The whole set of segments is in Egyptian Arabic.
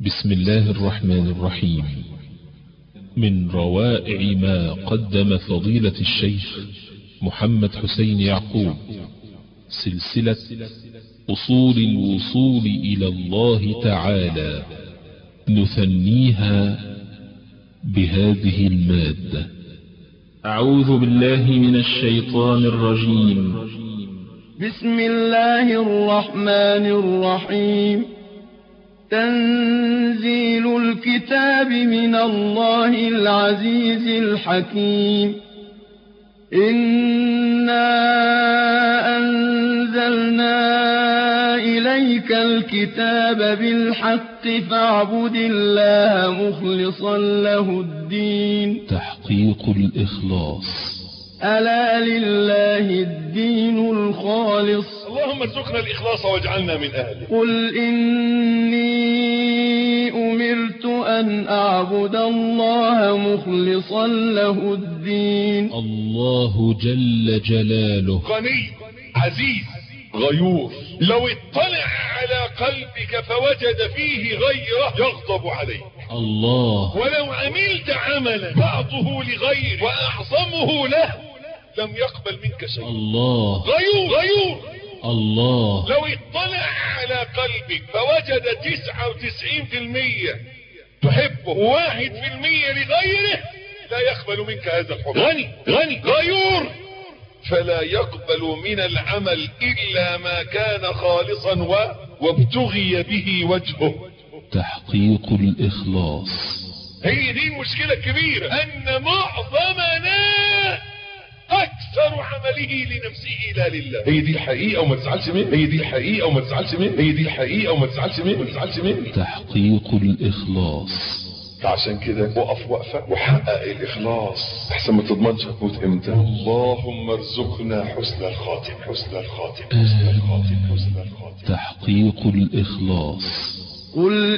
بسم الله الرحمن الرحيم من روائع ما قدم فضيلة الشيخ محمد حسين يعقوب سلسلة أصول الوصول إلى الله تعالى نثنيها بهذه المادة أعوذ بالله من الشيطان الرجيم بسم الله الرحمن الرحيم تنزيل الكتاب من الله العزيز الحكيم إنا أنزلنا إليك الكتاب بالحق فاعبد الله مخلصا له الدين تحقيق الإخلاص ألا لله الدين الخالص اللهم ارزقنا الإخلاص واجعلنا من أهله قل إني أمرت أن أعبد الله مخلصا له الدين الله جل جلاله غني عزيز غيور لو اطلع على قلبك فوجد فيه غيره يغضب عليك الله ولو عملت عملا بعضه لغير وأعظمه له لم يقبل منك شيء الله غيور غيور الله لو اطلع على قلبك فوجد تسعة وتسعين في المية تحبه واحد في المية لغيره لا يقبل منك هذا الحب غني غني غيور فلا يقبل من العمل إلا ما كان خالصا و... وابتغي به وجهه تحقيق الإخلاص هي دي المشكلة الكبيرة أن معظمنا أكثر عمله لنفسه لا لله هي دي الحقيقة وما تزعلش منها هي دي الحقيقة وما تزعلش منها هي دي الحقيقة وما تزعلش منها ما تزعلش منها تحقيق الإخلاص فعشان كده وقف وقفة وحقق الإخلاص أحسن ما تضمنش هتموت إمتى اللهم ارزقنا حسن الخاتم حسن الخاتم حسن الخاتم حسن الخاتم تحقيق الإخلاص قل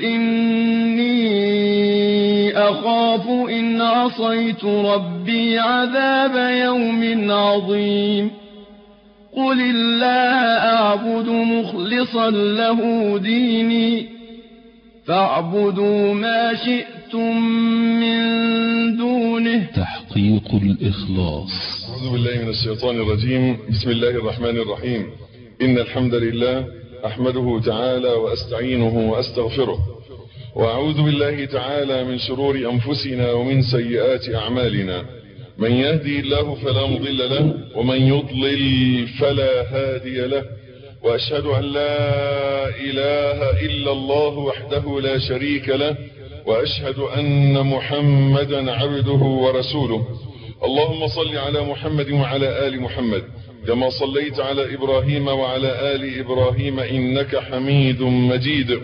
إني أخاف إن عصيت ربي عذاب يوم عظيم قل الله أعبد مخلصا له ديني فاعبدوا ما شئتم من دونه تحقيق الإخلاص أعوذ بالله من الشيطان الرجيم بسم الله الرحمن الرحيم إن الحمد لله أحمده تعالى وأستعينه وأستغفره وأعوذ بالله تعالى من شرور أنفسنا ومن سيئات أعمالنا من يهدي الله فلا مضل له ومن يضلل فلا هادي له وأشهد أن لا إله إلا الله وحده لا شريك له وأشهد أن محمدا عبده ورسوله اللهم صل على محمد وعلى آل محمد كما صليت على إبراهيم وعلى آل إبراهيم إنك حميد مجيد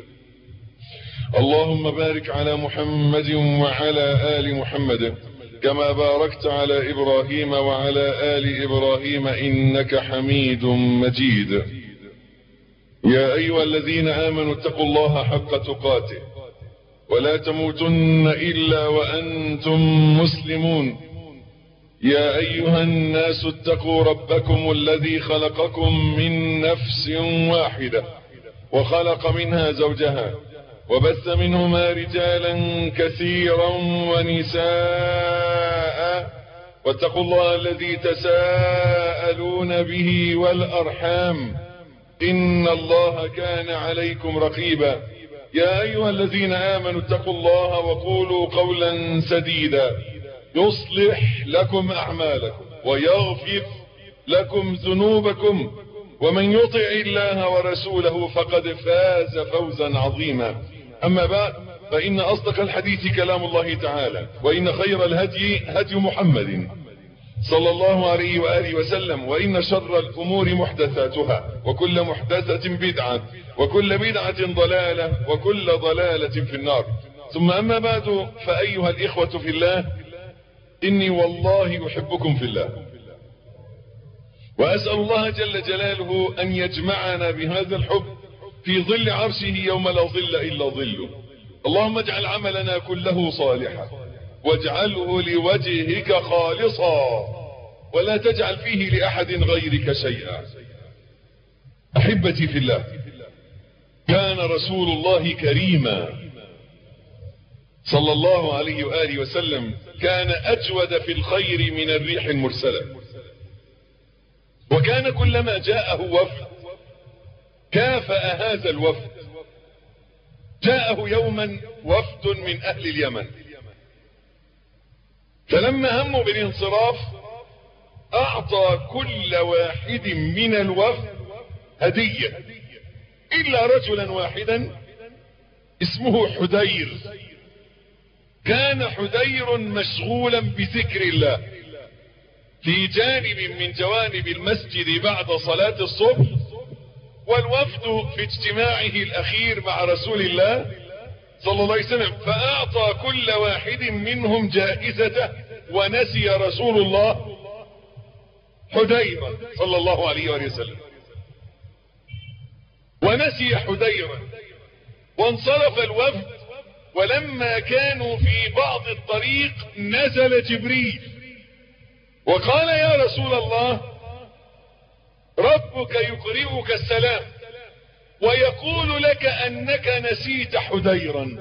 اللهم بارك على محمد وعلى آل محمد كما باركت على إبراهيم وعلى آل إبراهيم إنك حميد مجيد يا أيها الذين آمنوا اتقوا الله حق تقاته ولا تموتن إلا وأنتم مسلمون يا أيها الناس اتقوا ربكم الذي خلقكم من نفس واحدة وخلق منها زوجها وبث منهما رجالا كثيرا ونساء واتقوا الله الذي تساءلون به والأرحام إن الله كان عليكم رقيبا يا أيها الذين آمنوا اتقوا الله وقولوا قولا سديدا يصلح لكم أعمالكم ويغفر لكم ذنوبكم ومن يطع الله ورسوله فقد فاز فوزا عظيما أما بعد فإن أصدق الحديث كلام الله تعالى وإن خير الهدي هدي محمد صلى الله عليه وآله وسلم وإن شر الأمور محدثاتها وكل محدثة بدعة وكل بدعة ضلالة وكل ضلالة في النار ثم أما بعد فأيها الإخوة في الله إني والله أحبكم في الله وأسأل الله جل جلاله أن يجمعنا بهذا الحب في ظل عرشه يوم لا ظل إلا ظله اللهم اجعل عملنا كله صالحا واجعله لوجهك خالصا ولا تجعل فيه لأحد غيرك شيئا أحبتي في الله كان رسول الله كريما صلى الله عليه وآله وسلم كان أجود في الخير من الريح المرسلة وكان كلما جاءه وفد كافأ هذا الوفد جاءه يوما وفد من أهل اليمن فلما هموا بالانصراف أعطى كل واحد من الوفد هدية إلا رجلا واحدا اسمه حدير كان حدير مشغولا بذكر الله في جانب من جوانب المسجد بعد صلاة الصبح والوفد في اجتماعه الأخير مع رسول الله صلى الله عليه وسلم فأعطى كل واحد منهم جائزته ونسي رسول الله حديرا صلى الله عليه وآله وسلم ونسي حديرا وانصرف الوفد ولما كانوا في بعض الطريق نزل جبريل وقال يا رسول الله ربك يقرئك السلام ويقول لك انك نسيت حديرا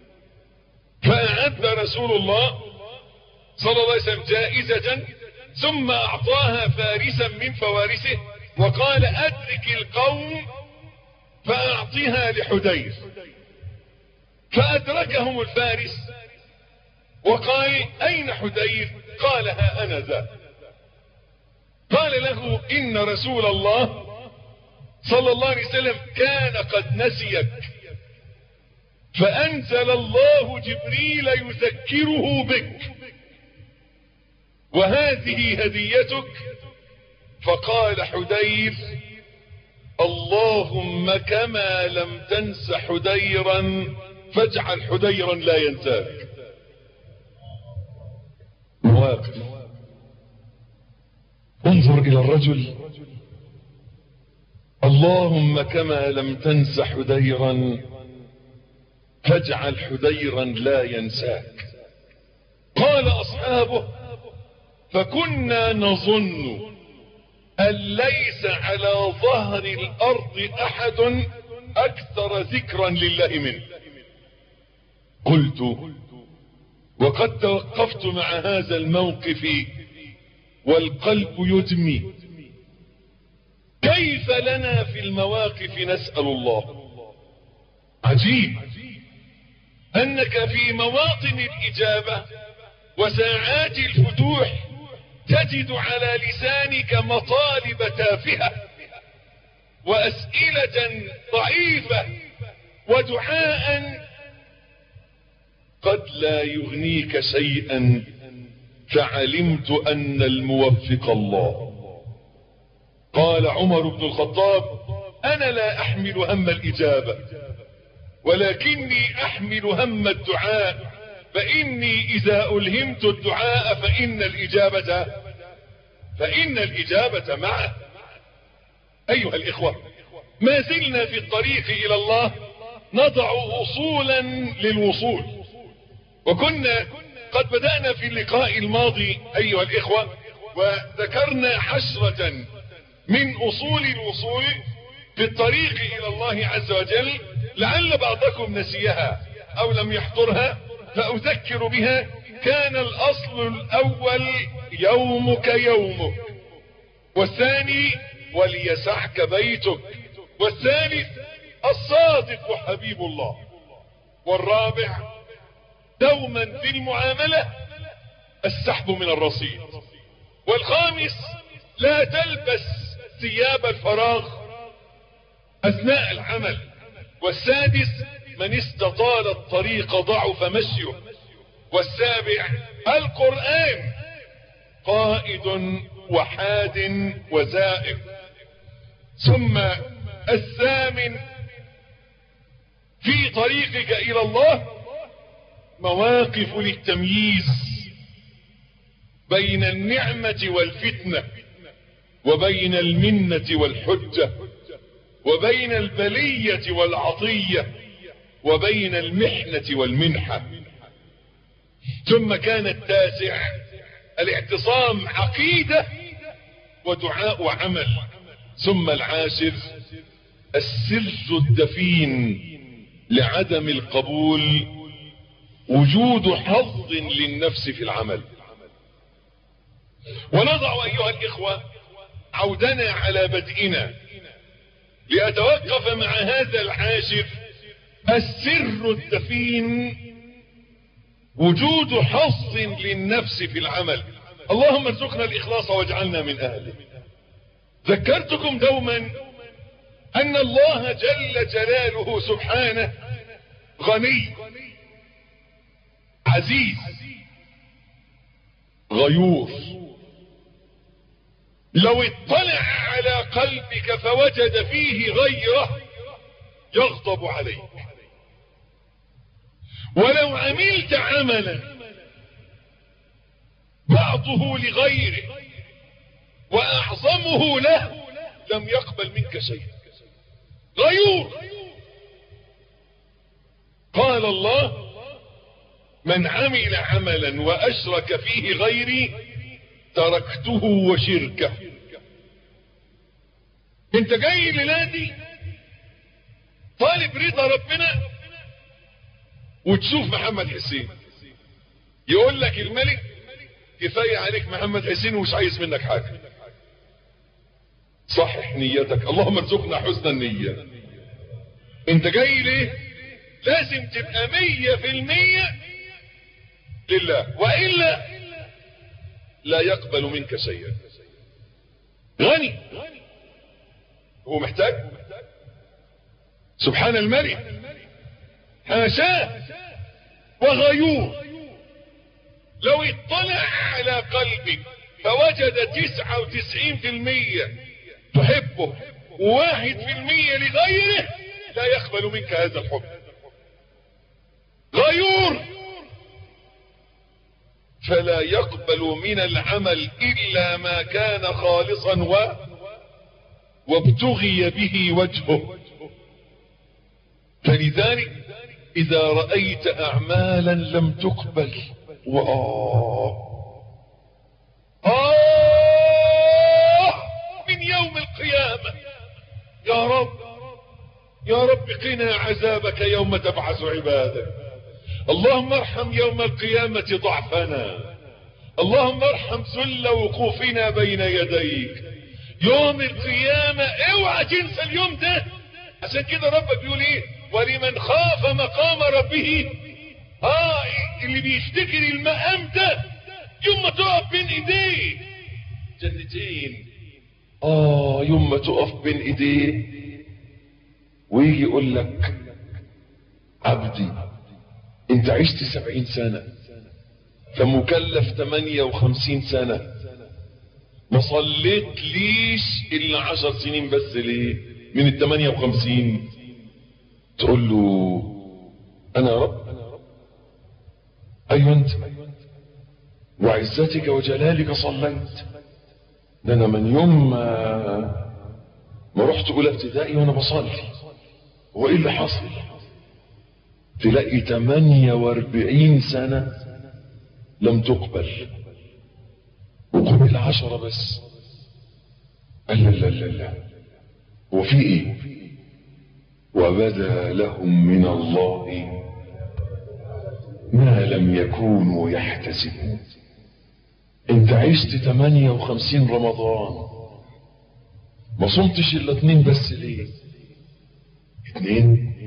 فاعد رسول الله صلى الله عليه وسلم جائزة ثم اعطاها فارسا من فوارسه وقال ادرك القوم فاعطها لحدير فادركهم الفارس وقال اين حدير قال ها انا ذا قال له ان رسول الله صلى الله عليه وسلم كان قد نسيك فانزل الله جبريل يذكره بك وهذه هديتك فقال حدير اللهم كما لم تنس حديرا فاجعل حديرا لا ينساك مواقف انظر الى الرجل اللهم كما لم تنس حديرا فاجعل حديرا لا ينساك قال اصحابه فكنا نظن ان ليس على ظهر الارض احد اكثر ذكرا لله منه قلت وقد توقفت مع هذا الموقف والقلب يدمي كيف لنا في المواقف نسأل الله عجيب انك في مواطن الاجابة وساعات الفتوح تجد على لسانك مطالب تافهة واسئلة ضعيفة ودعاء قد لا يغنيك شيئا فعلمت ان الموفق الله قال عمر بن الخطاب انا لا احمل هم الاجابة ولكني احمل هم الدعاء فاني اذا الهمت الدعاء فان الاجابة فان الاجابة معه ايها الاخوة ما زلنا في الطريق الى الله نضع اصولا للوصول وكنا قد بدأنا في اللقاء الماضي ايها الاخوة وذكرنا حشرة من اصول الوصول في الطريق الى الله عز وجل لعل بعضكم نسيها او لم يحضرها فاذكر بها كان الاصل الاول يومك يومك والثاني وليسعك بيتك والثالث الصادق حبيب الله والرابع دوما في المعاملة السحب من الرصيد والخامس لا تلبس ثياب الفراغ اثناء العمل والسادس من استطال الطريق ضعف مشيه والسابع القرآن قائد وحاد وزائر ثم الثامن في طريقك الى الله مواقف للتمييز بين النعمة والفتنة وبين المنة والحجة وبين البلية والعطية وبين المحنة والمنحة ثم كان التاسع الاعتصام عقيدة ودعاء وعمل ثم العاشر السر الدفين لعدم القبول وجود حظ للنفس في العمل ونضع أيها الإخوة عودنا على بدئنا لأتوقف مع هذا العاشر السر الدفين وجود حظ للنفس في العمل اللهم ارزقنا الإخلاص واجعلنا من أهله ذكرتكم دوما أن الله جل جلاله سبحانه غني عزيز غيور لو اطلع على قلبك فوجد فيه غيره يغضب عليك ولو عملت عملا بعضه لغيره واعظمه له لم يقبل منك شيء غيور قال الله من عمل عملا واشرك فيه غيري تركته وشركه انت جاي لنادي طالب رضا ربنا وتشوف محمد حسين يقول لك الملك كفاية عليك محمد حسين ومش عايز منك حاجة صحح نيتك اللهم ارزقنا حسن النية انت جاي ليه لازم تبقى مية في المية لله وإلا لا يقبل منك شيئا غني هو محتاج سبحان الملك حاشاه وغيور لو اطلع على قلبك فوجد تسعة وتسعين في المية تحبه وواحد في المية لغيره لا يقبل منك هذا الحب غيور فلا يقبل من العمل إلا ما كان خالصا و وابتغي به وجهه فلذلك إذا رأيت أعمالا لم تقبل وآه آه من يوم القيامة يا رب يا رب قنا عذابك يوم تبعث عبادك اللهم ارحم يوم القيامة ضعفنا اللهم ارحم سل وقوفنا بين يديك يوم القيامة اوعى تنسى اليوم ده عشان كده ربك بيقول ايه ولمن خاف مقام ربه اه اللي بيفتكر المقام ده يوم ما تقف بين ايديه جنتين اه يوم ما تقف بين ايديه ويجي يقول لك عبدي انت عشت سبعين سنة فمكلف تمانية وخمسين سنة ما صليت ليش الا عشر سنين بس ليه من التمانية وخمسين تقول له انا يا رب ايوه انت وعزتك وجلالك صليت ده انا من يوم ما, ما رحت اولى ابتدائي وانا بصلي هو ايه اللي حصل تلاقي 48 سنة لم تقبل وقبل عشرة بس قال لا لا لا لا هو في ايه وبدا لهم من الله ما لم يكونوا يحتسبون انت عشت 58 رمضان ما صمتش الا اتنين بس ليه اتنين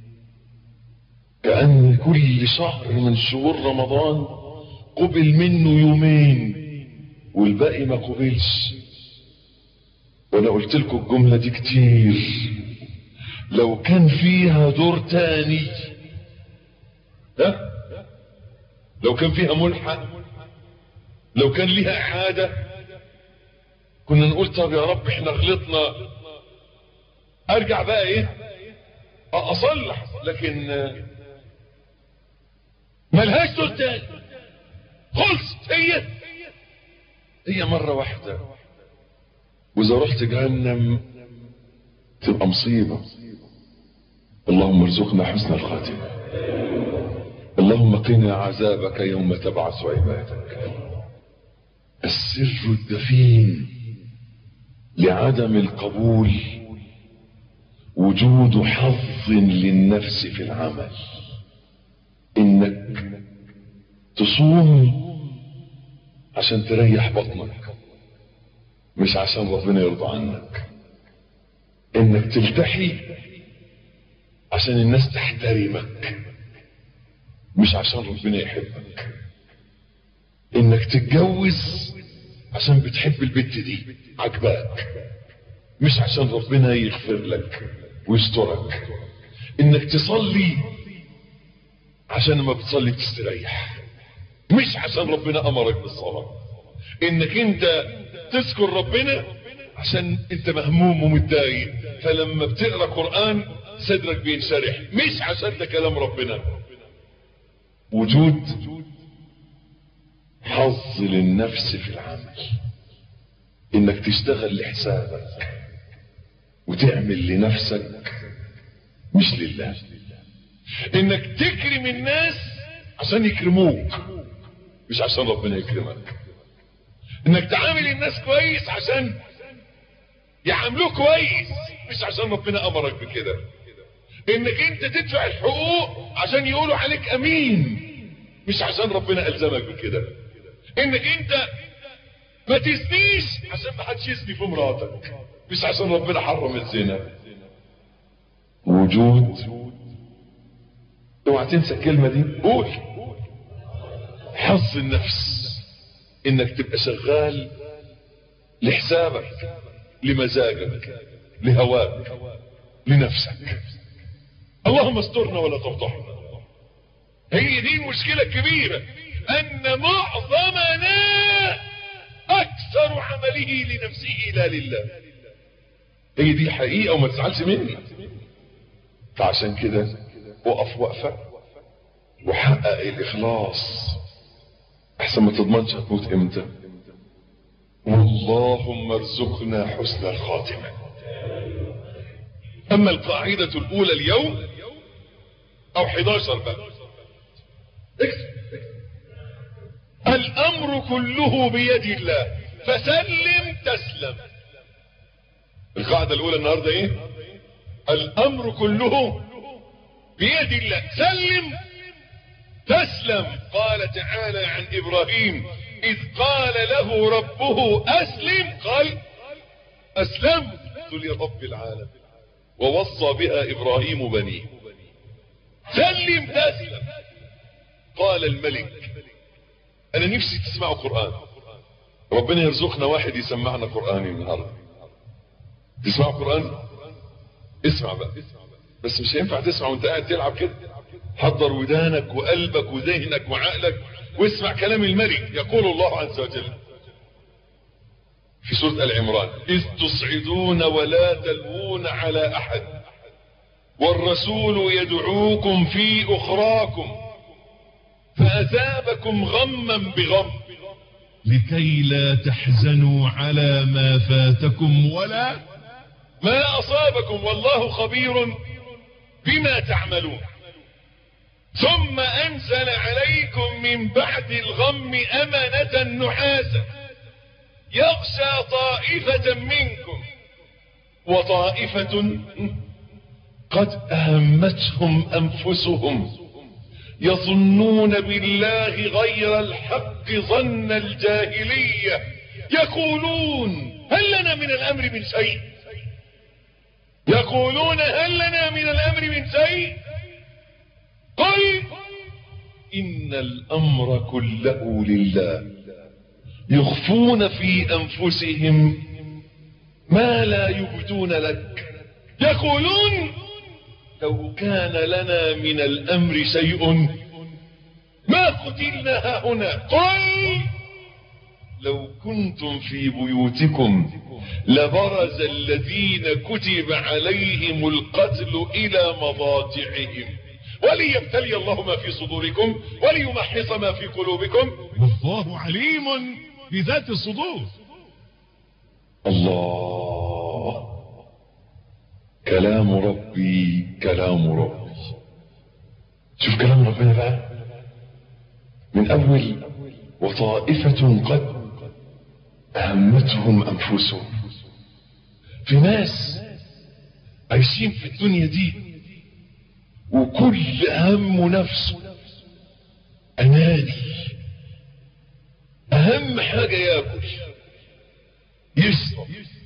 كأن كل شهر من شهور رمضان قبل منه يومين والباقي ما قبلش وانا قلت لكم الجملة دي كتير لو كان فيها دور تاني ها لو كان فيها ملحق لو كان ليها اعادة كنا نقول طب يا رب احنا غلطنا ارجع بقى ايه اصلح لكن ملهاش دور تاني خلص هي هي مرة واحدة واذا رحت جهنم تبقى مصيبة اللهم ارزقنا حسن الخاتمة اللهم قنا عذابك يوم تبعث عبادك السر الدفين لعدم القبول وجود حظ للنفس في العمل انك تصوم عشان تريح بطنك مش عشان ربنا يرضى عنك انك تلتحي عشان الناس تحترمك مش عشان ربنا يحبك انك تتجوز عشان بتحب البنت دي عجباك مش عشان ربنا يغفر لك ويسترك انك تصلي عشان ما بتصلي تستريح مش عشان ربنا امرك بالصلاة انك انت تذكر ربنا عشان انت مهموم ومتضايق فلما بتقرا قران صدرك بينشرح مش عشان ده كلام ربنا وجود حظ للنفس في العمل انك تشتغل لحسابك وتعمل لنفسك مش لله انك تكرم الناس عشان يكرموك مش عشان ربنا يكرمك انك تعامل الناس كويس عشان يعاملوك كويس مش عشان ربنا امرك بكده انك انت تدفع الحقوق عشان يقولوا عليك امين مش عشان ربنا الزمك بكده انك انت ما تزنيش عشان ما حدش يزني في مراتك مش عشان ربنا حرم الزنا وجود اوعى تنسى الكلمه دي قول حظ النفس انك تبقى شغال لحسابك لمزاجك لهواك لنفسك اللهم استرنا ولا تفضحنا هي دي المشكلة الكبيرة ان معظمنا اكثر عمله لنفسه لا لله هي دي حقيقة وما تزعلش مني فعشان كده وقف وقفة وحقق الاخلاص احسن ما تضمنش هتموت امتى اللهم ارزقنا حسن الخاتمة اما القاعدة الاولى اليوم او 11 بقى اكتب الامر كله بيد الله فسلم تسلم القاعدة الاولى النهاردة ايه الامر كله بيد الله سلم تسلم قال تعالى عن ابراهيم اذ قال له ربه اسلم قال اسلمت لرب العالمين ووصى بها ابراهيم بنيه سلم تسلم قال الملك انا نفسي تسمعوا قرآن ربنا يرزقنا واحد يسمعنا قرآن النهاردة تسمعوا قرآن اسمع بقى بس مش هينفع تسمع وانت قاعد تلعب كده حضر ودانك وقلبك وذهنك وعقلك واسمع كلام الملك يقول الله عز وجل في سورة العمران إذ تصعدون ولا تلوون على أحد والرسول يدعوكم في أخراكم فأذابكم غما بغم لكي لا تحزنوا على ما فاتكم ولا ما أصابكم والله خبير بما تعملون ثم أنزل عليكم من بعد الغم أمنة نحاسا يغشى طائفة منكم وطائفة قد أهمتهم أنفسهم يظنون بالله غير الحق ظن الجاهلية يقولون هل لنا من الأمر من شيء يقولون هل لنا من الأمر من شيء قل إن الأمر كله لله يخفون في أنفسهم ما لا يبدون لك يقولون لو كان لنا من الأمر شيء ما قتلنا هنا قل لو كنتم في بيوتكم لبرز الذين كتب عليهم القتل إلى مضاجعهم وليبتلي الله ما في صدوركم وليمحص ما في قلوبكم والله عليم بذات الصدور الله كلام ربي كلام ربي شوف كلام ربنا بقى من أول وطائفة قد أهمتهم أنفسهم في ناس عايشين في الدنيا دي وكل هم نفسه أناني اهم حاجة ياكل يشرب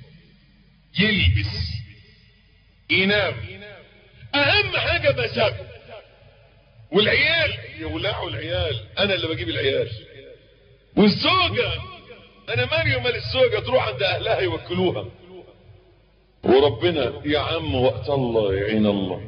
يلبس ينام اهم حاجة مزاجه والعيال يولعوا العيال انا اللي بجيب العيال والزوجة انا مالي ومال الزوجة تروح عند اهلها يوكلوها وربنا يا عم وقت الله يعين الله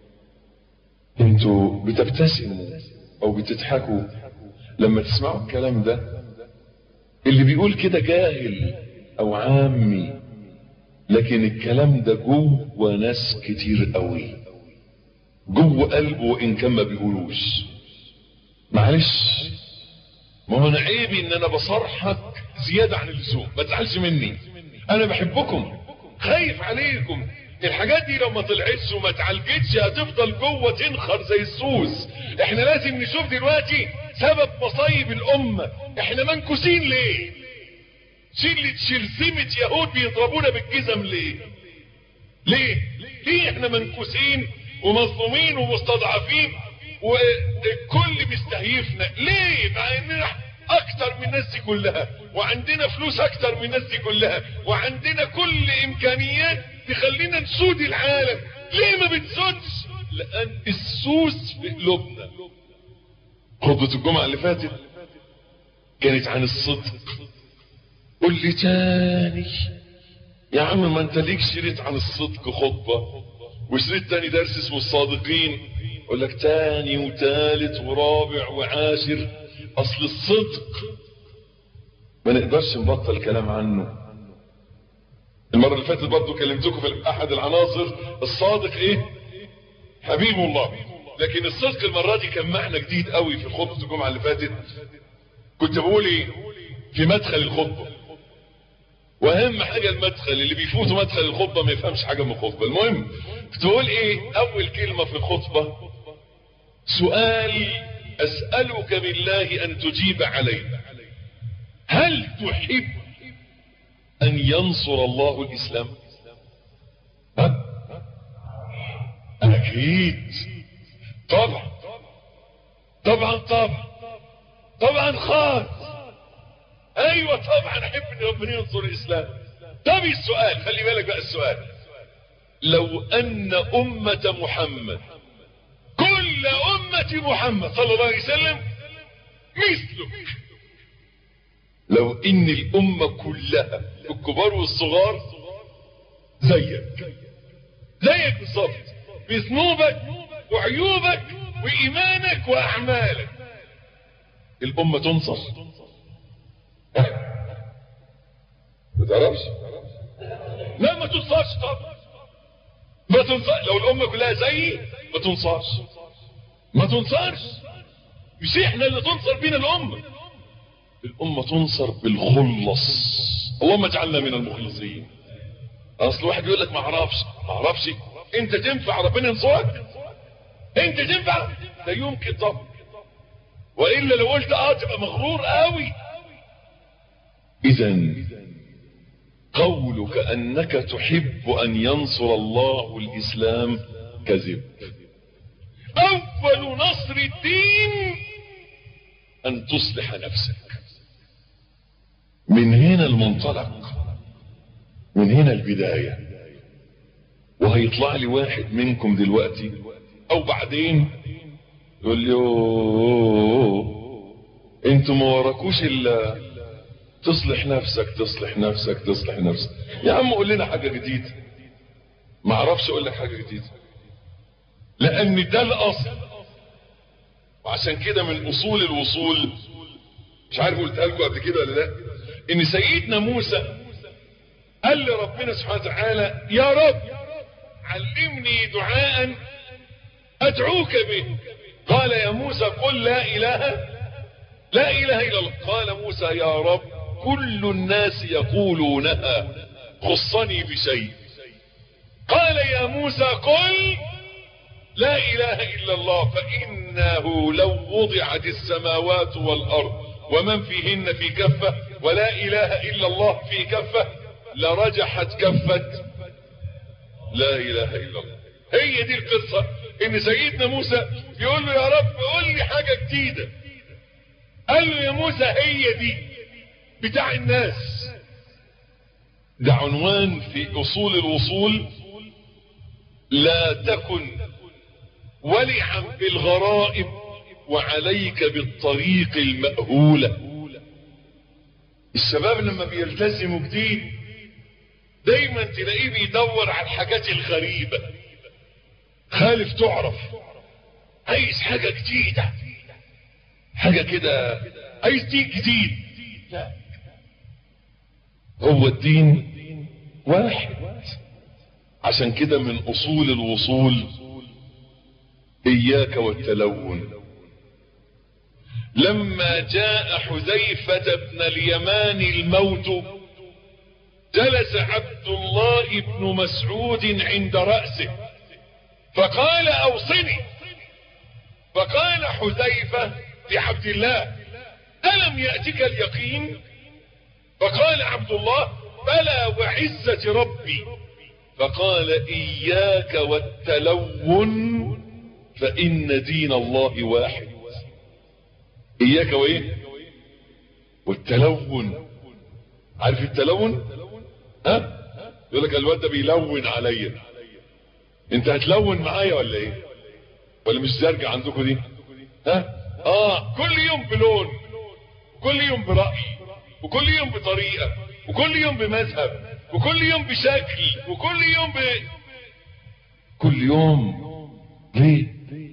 انتوا بتبتسموا او بتضحكوا لما تسمعوا الكلام ده اللي بيقول كده جاهل او عامي لكن الكلام ده جوه ناس كتير قوي جوه قلبه ان كان ما بيقولوش معلش ما هو انا عيبي ان انا بصرحك زيادة عن اللزوم ما تزعلش مني انا بحبكم خايف عليكم الحاجات دي لو ما طلعتش وما اتعالجتش هتفضل جوه تنخر زي السوس احنا لازم نشوف دلوقتي سبب مصايب الامة احنا منكوسين ليه شلة شرذمة يهود بيضربونا بالجزم ليه ليه ليه احنا منكوسين ومظلومين ومستضعفين والكل بيستهيفنا ليه مع اننا اكتر من الناس دي كلها وعندنا فلوس اكتر من الناس دي كلها وعندنا كل امكانيات تخلينا نسود العالم ليه ما بتسودش لان السوس في قلوبنا خطبة الجمعة اللي فاتت كانت عن الصدق قول لي تاني يا عم ما انت ليك شريط عن الصدق خطبة وشريط تاني درس اسمه الصادقين اقول لك تاني وتالت ورابع وعاشر اصل الصدق ما نقدرش نبطل كلام عنه المرة اللي فاتت برضو كلمتكم في احد العناصر الصادق ايه حبيب الله لكن الصدق المرة دي كان معنى جديد قوي في خطبة الجمعة اللي فاتت كنت بقول ايه في مدخل الخطبة واهم حاجة المدخل اللي بيفوتوا مدخل الخطبة ما يفهمش حاجة من الخطبة المهم كنت بقول ايه اول كلمة في الخطبة سؤال اسألك بالله ان تجيب عليه هل تحب ان ينصر الله الاسلام ها اكيد طبعا طبعا طبعا طبعا خالص ايوه طبعا احب ان ربنا ينصر الاسلام طب السؤال خلي بالك بقى السؤال لو ان امة محمد كل امة محمد صلى الله عليه وسلم مثلك لو ان الامة كلها الكبار والصغار زيك زيك بالظبط بذنوبك وعيوبك وايمانك واعمالك الامة تنصر ما تعرفش لا ما تنصرش طبعا ما تنصر لو الامة كلها زيي ما تنصرش ما تنصرش مش احنا اللي تنصر بينا الامة الامة تنصر بالخلص اللهم اجعلنا من المخلصين اصل واحد يقول لك ما اعرفش ما اعرفش انت تنفع ربنا ينصرك انت تنفع لا يمكن طبعا والا لو قلت اه تبقى مغرور قوي اذا قولك انك تحب ان ينصر الله الاسلام كذب اول نصر الدين ان تصلح نفسك من هنا المنطلق من هنا البداية وهيطلع لي واحد منكم دلوقتي او بعدين يقول لي اوه انتوا ما وراكوش الا تصلح نفسك تصلح نفسك تصلح نفسك يا عم قول لنا حاجة جديدة ما اعرفش اقول لك حاجة جديدة لان ده الاصل وعشان كده من اصول الوصول مش عارف قلتها لكم قبل كده ولا لا ان سيدنا موسى قال لربنا سبحانه وتعالى يا رب علمني دعاء ادعوك به قال يا موسى قل لا اله لا اله الا الله قال موسى يا رب كل الناس يقولونها خصني بشيء قال يا موسى قل لا اله الا الله فانه لو وضعت السماوات والارض ومن فيهن في كفة ولا اله الا الله في كفة لرجحت كفة لا اله الا الله هي دي القصة ان سيدنا موسى يقول له يا رب قول لي حاجة جديدة قال له يا موسى هي دي بتاع الناس ده عنوان في اصول الوصول لا تكن ولعا بالغرائب وعليك بالطريق المأهولة الشباب لما بيلتزموا جديد دايما تلاقيه بيدور على الحاجات الغريبة خالف تعرف عايز حاجة جديدة حاجة كده عايز دين جديد لا هو الدين واحد عشان كده من اصول الوصول اياك والتلون لما جاء حذيفة بن اليمان الموت جلس عبد الله بن مسعود عند رأسه فقال اوصني فقال حذيفة لعبد الله ألم يأتك اليقين فقال عبد الله بلى وعزة ربي فقال إياك والتلون فإن دين الله واحد إياك وإيه والتلون عارف التلون ها يقول لك الواد ده بيلون عليا انت هتلون معايا ولا ايه ولا مش زرجة عندكم دي ها اه كل يوم بلون كل يوم برأي وكل يوم بطريقة وكل يوم بمذهب وكل يوم بشكل وكل يوم ب كل يوم ليه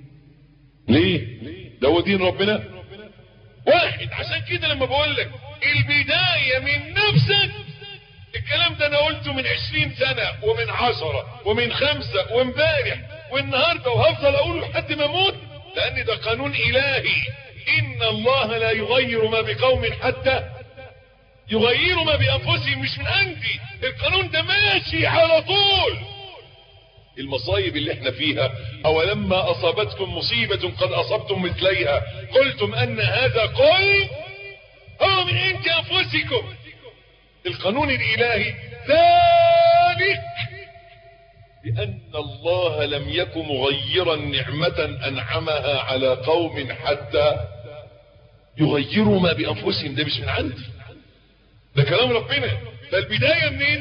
ليه ده هو دين ربنا واحد عشان كده لما بقول لك البداية من نفسك الكلام ده انا قلته من عشرين سنة ومن عشرة ومن خمسة وامبارح والنهاردة وهفضل اقوله لحد ما اموت لان ده قانون الهي ان الله لا يغير ما بقوم حتى يغيروا ما بانفسهم مش من عندي القانون ده ماشي على طول المصايب اللي احنا فيها اولما اصابتكم مصيبة قد اصبتم مثليها قلتم ان هذا قل هو من عند انفسكم القانون الالهي ذلك بان الله لم يكن مغيرا نعمة انعمها على قوم حتى يغيروا ما بانفسهم ده مش من عندي ده كلام ربنا فالبداية منين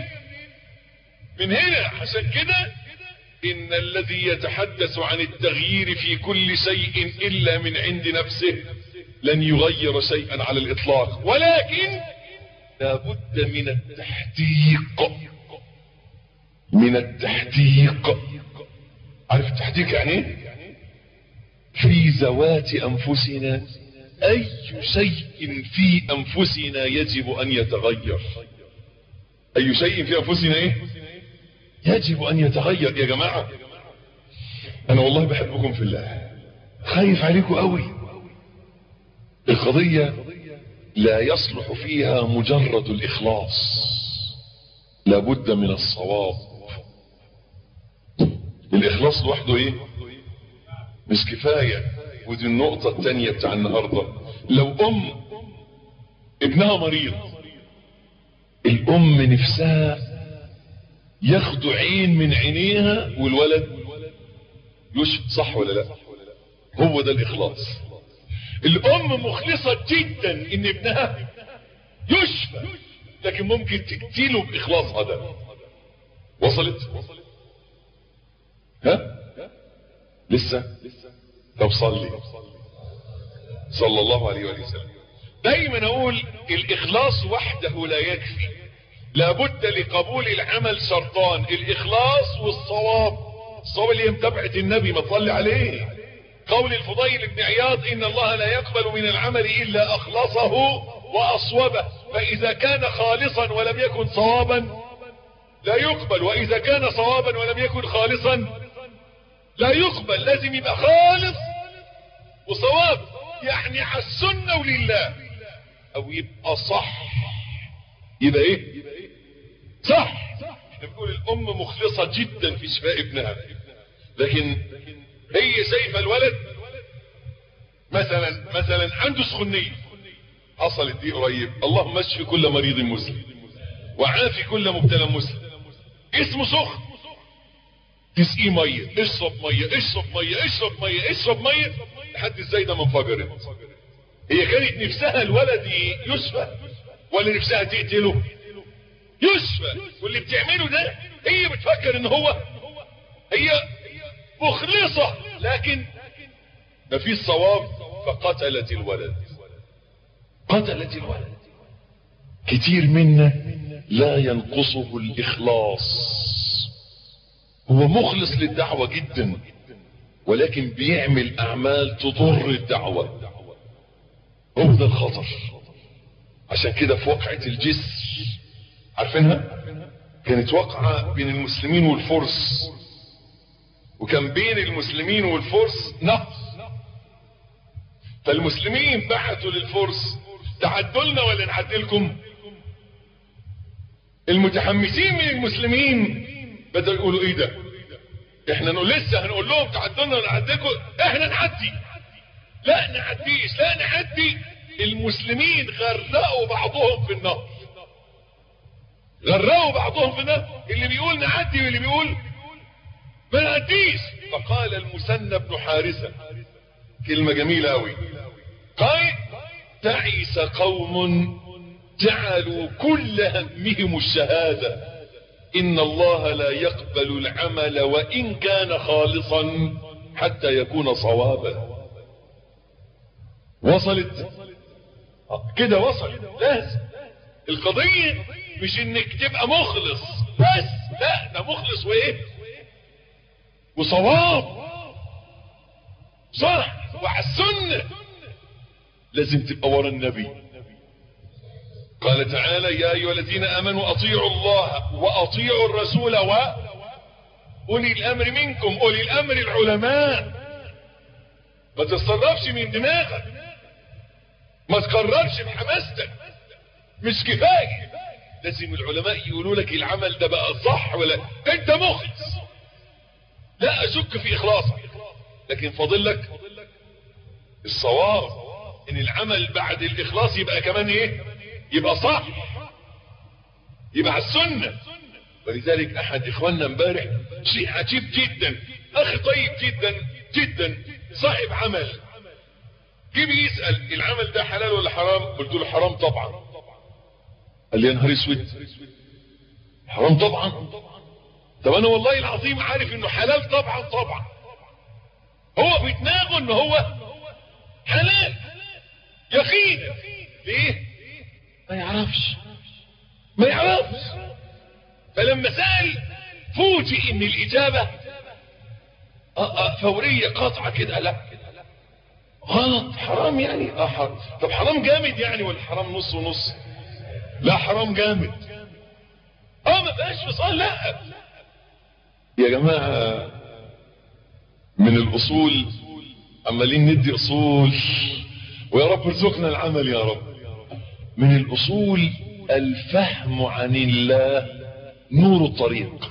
من هنا عشان كده ان الذي يتحدث عن التغيير في كل شيء الا من عند نفسه لن يغير شيئا على الاطلاق ولكن لابد من التحديق من التحديق عارف التحديق يعني ايه في ذوات انفسنا اي شيء في انفسنا يجب ان يتغير اي شيء في انفسنا ايه يجب ان يتغير يا جماعة انا والله بحبكم في الله خايف عليكم قوي القضية لا يصلح فيها مجرد الاخلاص لابد من الصواب الاخلاص لوحده ايه مش كفاية ودي النقطة التانية بتاع النهاردة لو ام ابنها مريض الام نفسها ياخدوا عين من عينيها والولد يشفى صح ولا لا هو ده الاخلاص الام مخلصة جدا ان ابنها يشفى لكن ممكن تقتله باخلاصها ده وصلت ها لسه طب صلي صلى الله عليه وآله وسلم دايما اقول الاخلاص وحده لا يكفي لابد لقبول العمل شرطان الاخلاص والصواب الصواب اللي هي متابعة النبي ما تصلي عليه قول الفضيل بن عياض ان الله لا يقبل من العمل الا اخلصه واصوبه فاذا كان خالصا ولم يكن صوابا لا يقبل واذا كان صوابا ولم يكن خالصا لا يقبل لازم يبقى خالص وصواب يعني على السنة ولله او يبقى صح يبقى ايه صح احنا بنقول الام مخلصة جدا في شفاء ابنها لكن هي شايفة الولد مثلا مثلا عنده سخونية حصلت دي قريب اللهم اشفي كل مريض مسلم وعافي كل مبتلى مسلم اسمه سخن تسقيه ميه اشرب ميه اشرب ميه اشرب ميه اشرب ميه لحد ازاي ده منفجرت هي كانت نفسها الولد يشفى ولا نفسها تقتله يشفى واللي بتعمله ده هي بتفكر ان هو هي مخلصة لكن ما فيش صواب فقتلت الولد قتلت الولد كتير منا لا ينقصه الإخلاص هو مخلص للدعوة جدا ولكن بيعمل أعمال تضر الدعوة هو ده الخطر عشان كده في وقعة الجسر عارفينها كانت وقعة بين المسلمين والفرس وكان بين المسلمين والفرس نهر فالمسلمين بعتوا للفرس تعدوا لنا ولا نعدلكم المتحمسين من المسلمين بدأوا يقولوا ايه ده احنا نقول لسه هنقول لهم تعدوا لنا ونعدلكم احنا نعدي لا نعديش لا نعدي المسلمين غرقوا بعضهم في النهر غرقوا بعضهم في النهر اللي بيقول نعدي واللي بيقول ما نعديش فقال المثنى بن حارثة كلمة جميلة أوي قال تعس قوم جعلوا كل همهم الشهادة إن الله لا يقبل العمل وإن كان خالصا حتى يكون صوابا وصلت كده وصلت لازم القضية مش انك تبقى مخلص بس لا ده مخلص وايه وصواب صح وعلى السنة لازم تبقى ورا النبي قال تعالى يا ايها الذين امنوا اطيعوا الله واطيعوا الرسول و اولي الامر منكم اولي الامر العلماء ما تتصرفش من دماغك ما تقررش بحماستك مش كفايه لازم العلماء يقولوا لك العمل ده بقى صح ولا انت مخلص لا اشك في اخلاصك لكن فاضل لك الصواب ان العمل بعد الاخلاص يبقى كمان ايه يبقى صح يبقى على السنة ولذلك احد اخواننا امبارح شيء عجيب جدا اخي طيب جدا جدا صاحب عمل جيب يسأل العمل ده حلال ولا حرام قلت له حرام طبعا قال لي يا نهار اسود حرام طبعا طب انا والله العظيم عارف انه حلال طبعا طبعا هو في دماغه ان هو حلال يقينا ليه ما يعرفش ما يعرفش فلما سأل فوجئ ان الاجابة آه آه فورية قاطعة كده لا غلط حرام يعني اه حرام طب حرام جامد يعني ولا حرام نص ونص لا حرام جامد اه ما بقاش فصال لا يا جماعة من الاصول عمالين ندي اصول ويا رب ارزقنا العمل يا رب من الاصول الفهم عن الله نور الطريق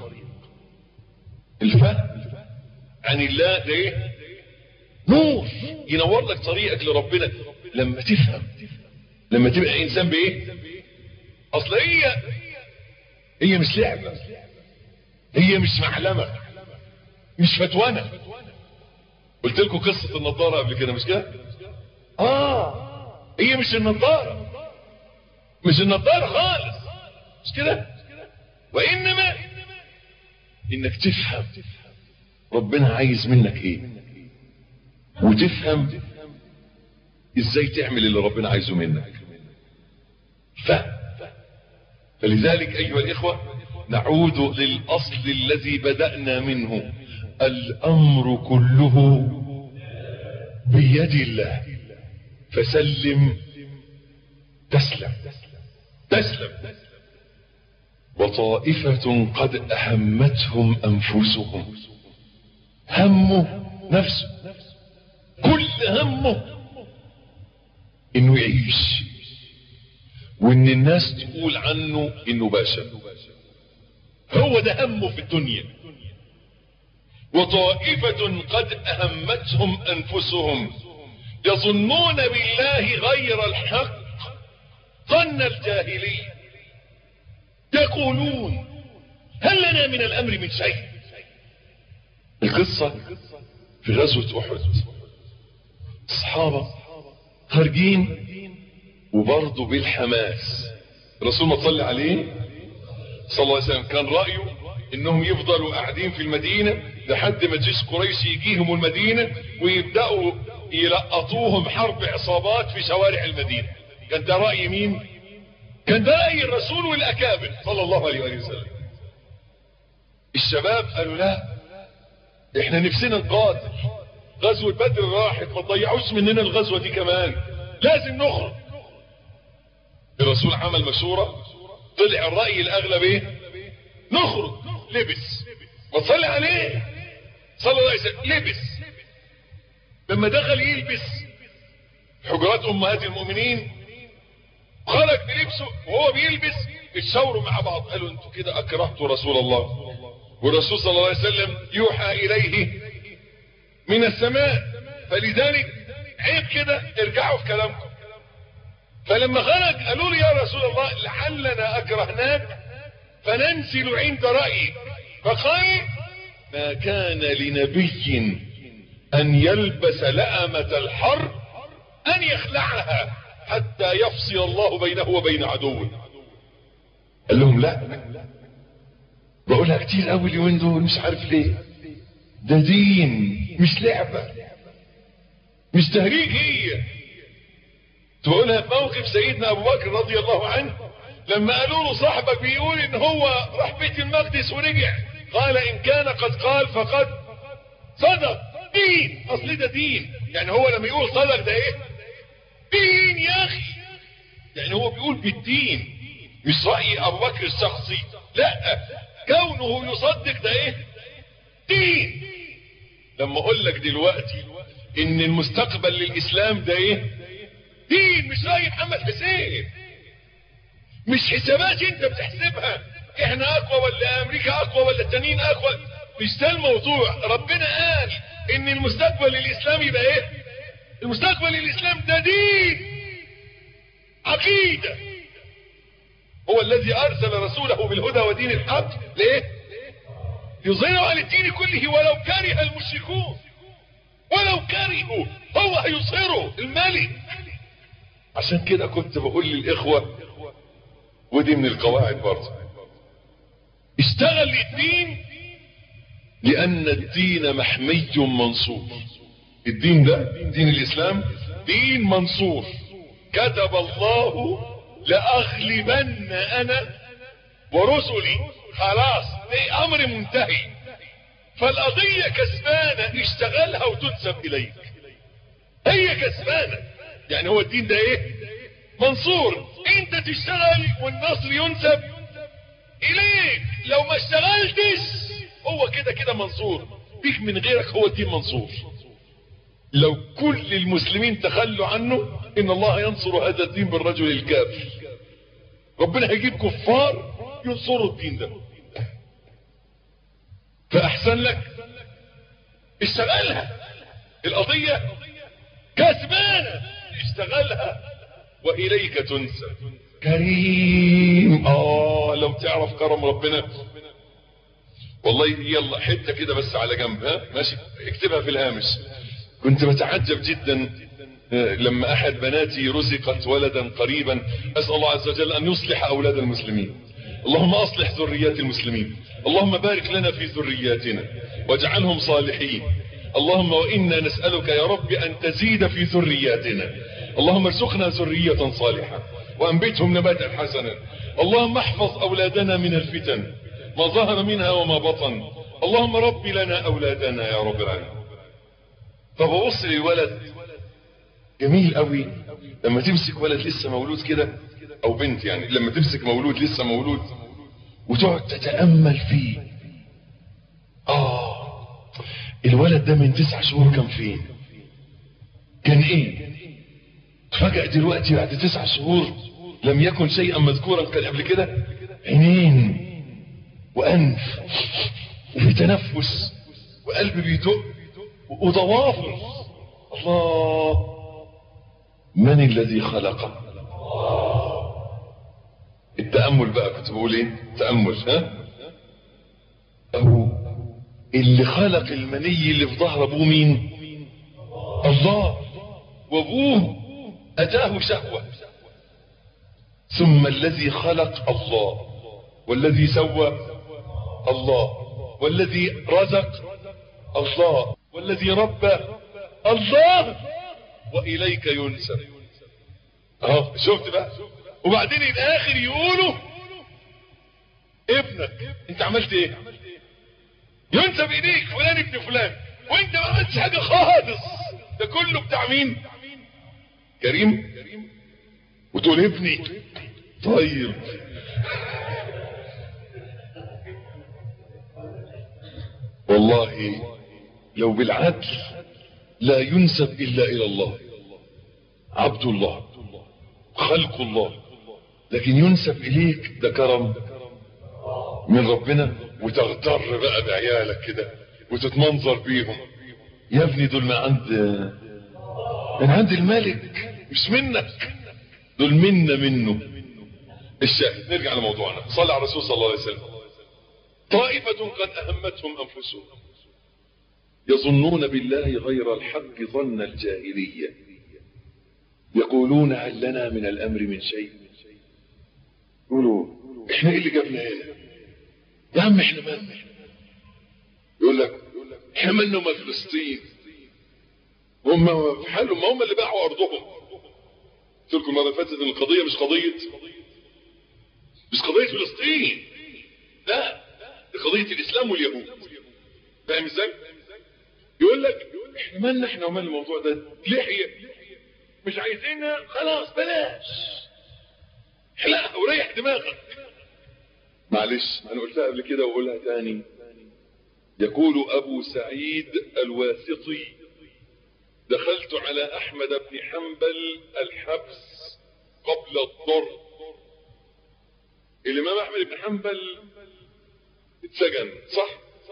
الفهم عن الله ده ايه نور ينور لك طريقك لربنا لما تفهم لما تبقى انسان بايه اصل هي هي مش لعبة هي مش معلمة مش فتوانة قلت لكم قصة النظارة قبل كده مش كده اه هي مش النظارة مش النظارة خالص مش كده وانما انك تفهم ربنا عايز منك ايه وتفهم ازاي تعمل اللي ربنا عايزه منك فهم فلذلك ايها الاخوة نعود للاصل الذي بدأنا منه الامر كله بيد الله فسلم تسلم تسلم وطائفة قد أهمتهم أنفسهم همه نفسه كل همه إنه يعيش وإن الناس تقول عنه إنه باشا هو ده همه في الدنيا وطائفة قد أهمتهم أنفسهم يظنون بالله غير الحق ظن الجاهلية يقولون هل لنا من الأمر من شيء القصة في غزوة أحد الصحابة خارجين وبرضه بالحماس الرسول ما تصلي عليه صلى الله عليه وسلم كان رأيه انهم يفضلوا قاعدين في المدينة لحد ما جيش قريش يجيهم المدينة ويبدأوا يلقطوهم حرب عصابات في شوارع المدينة كان ده رأي مين كان ده رأي الرسول والأكابر صلى الله عليه وآله وسلم الشباب قالوا لا احنا نفسنا نقاتل غزوة بدر راحت ما تضيعوش مننا الغزوة دي كمان لازم نخرج الرسول عمل مشورة طلع الرأي الأغلب ايه نخرج لبس ما تصلي عليه صلى الله عليه وسلم لبس لما دخل يلبس حجرات أمهات المؤمنين خرج بلبسه وهو بيلبس اتشاوروا مع بعض قالوا انتوا كده اكرهتوا رسول الله والرسول صلى الله عليه وسلم يوحى اليه من السماء فلذلك عيب كده ارجعوا في كلامكم فلما خرج قالوا له يا رسول الله لعلنا اكرهناك فننزل عند رأيك فقال ما كان لنبي ان يلبس لأمة الحرب ان يخلعها حتى يفصل الله بينه وبين عدوه قال لهم لا بقولها كتير قوي اليومين دول مش عارف ليه ده دين مش لعبة مش تهريج هي تقولها في موقف سيدنا ابو بكر رضي الله عنه لما قالوا له صاحبك بيقول ان هو راح بيت المقدس ورجع قال ان كان قد قال فقد صدق دين اصل ده دين يعني هو لما يقول صدق ده ايه دين يا اخي يعني هو بيقول بالدين مش رأي ابو بكر الشخصي لا كونه يصدق ده ايه دين لما اقول لك دلوقتي ان المستقبل للاسلام ده ايه دين مش رأي محمد حسين مش حسابات انت بتحسبها احنا اقوى ولا امريكا اقوى ولا التانيين اقوى مش ده الموضوع ربنا قال ان المستقبل الاسلام يبقى ايه المستقبل الاسلام ده دين عقيدة هو الذي ارسل رسوله بالهدى ودين الحق ليه يظهره على الدين كله ولو كره المشركون ولو كرهوا هو هيظهره الملك عشان كده كنت بقول للاخوة ودي من القواعد برضه اشتغل للدين لان الدين محمي منصور الدين ده دين الاسلام دين منصور كتب الله لاغلبن انا ورسلي خلاص ده امر منتهي فالقضية كسبانة اشتغلها وتنسب اليك هي كسبانة يعني هو الدين ده ايه منصور انت تشتغل والنصر ينسب اليك لو ما اشتغلتش هو كده كده منصور بيك من غيرك هو الدين منصور لو كل المسلمين تخلوا عنه ان الله ينصر هذا الدين بالرجل الكافر ربنا هيجيب كفار ينصروا الدين ده فاحسن لك اشتغلها القضية كسبانة اشتغلها واليك تنسى كريم اه لو تعرف كرم ربنا والله يلا حتة كده بس على جنب ها ماشي اكتبها في الهامش كنت بتعجب جدا لما احد بناتي رزقت ولدا قريبا اسأل الله عز وجل ان يصلح اولاد المسلمين اللهم اصلح ذريات المسلمين اللهم بارك لنا في ذرياتنا واجعلهم صالحين اللهم وانا نسألك يا رب ان تزيد في ذرياتنا اللهم ارزقنا ذرية صالحة وانبتهم نباتا حسنا اللهم احفظ اولادنا من الفتن ما ظهر منها وما بطن اللهم رب لنا اولادنا يا رب العالمين فببص للولد جميل قوي لما تمسك ولد لسه مولود كده او بنت يعني لما تمسك مولود لسه مولود وتقعد تتأمل فيه اه الولد ده من تسع شهور كان فين كان ايه فجأة دلوقتي بعد تسع شهور لم يكن شيئا مذكورا كان قبل كده عينين وانف وفي تنفس وقلب بيدق وضوافر الله من الذي خلقه التأمل بقى كنت بقول ايه تأمل ها أبو اللي خلق المني اللي في ظهر ابوه مين الله وابوه اتاه شهوة ثم الذي خلق الله والذي سوى الله والذي رزق الله والذي ربى الله وإليك ينسب اهو شفت بقى وبعدين الاخر يقولوا ابنك انت عملت ايه ينسب اليك فلان ابن فلان وانت ما عملتش حاجه خالص ده كله بتاع مين كريم وتقول ابني طيب والله لو بالعدل لا ينسب الا الى الله عبد الله خلق الله لكن ينسب اليك ده كرم من ربنا وتغتر بقى بعيالك كده وتتمنظر بيهم يا ابني دول من عند من عند الملك مش منك دول منا منه الشاهد نرجع لموضوعنا صلى على الرسول صلى الله عليه وسلم طائفة قد أهمتهم أنفسهم يظنون بالله غير الحق ظن الجاهلية يقولون هل لنا من الأمر من شيء يقولوا احنا ايه اللي جابنا هنا يا عم احنا مالنا يقول لك احنا مالنا وما فلسطين هم في حالهم ما هم اللي باعوا ارضهم قلت لكم المره اللي فاتت ان القضيه مش قضيه مش قضيه فلسطين لا دي قضيه الاسلام واليهود فاهم ازاي يقول لك احنا مالنا احنا ومال الموضوع ده لحيه مش عايزينها خلاص بلاش احلقها وريح دماغك معلش انا قلتها قبل كده واقولها تاني يقول ابو سعيد الواسطي دخلت على احمد بن حنبل الحبس قبل الضر الامام احمد بن حنبل اتسجن صح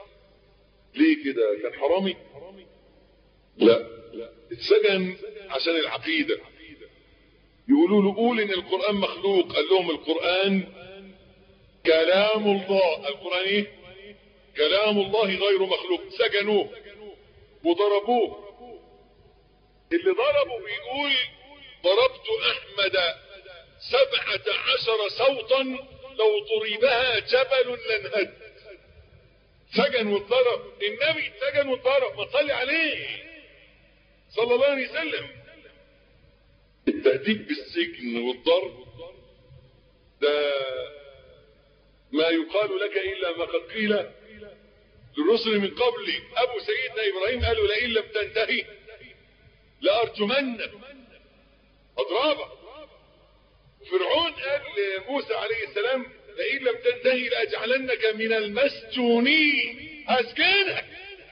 ليه كده كان حرامي لا اتسجن عشان العقيدة يقولوا له قول ان القرآن مخلوق قال لهم القرآن كلام الله القرآن ايه كلام الله غير مخلوق سجنوه وضربوه اللي ضربه بيقول ضربت احمد سبعة عشر صوتا لو ضربها جبل لانهد سجن واتضرب النبي سجن واتضرب ما تصلي عليه صلى الله عليه وسلم التهديد بالسجن والضرب ده ما يقال لك الا ما قد قيل للرسل من قبلي ابو سيدنا ابراهيم قالوا لئن لم تنتهي لارجمنك اضرابك فرعون قال لموسى عليه السلام لئن لم تنتهي لاجعلنك من المسجونين هسجنك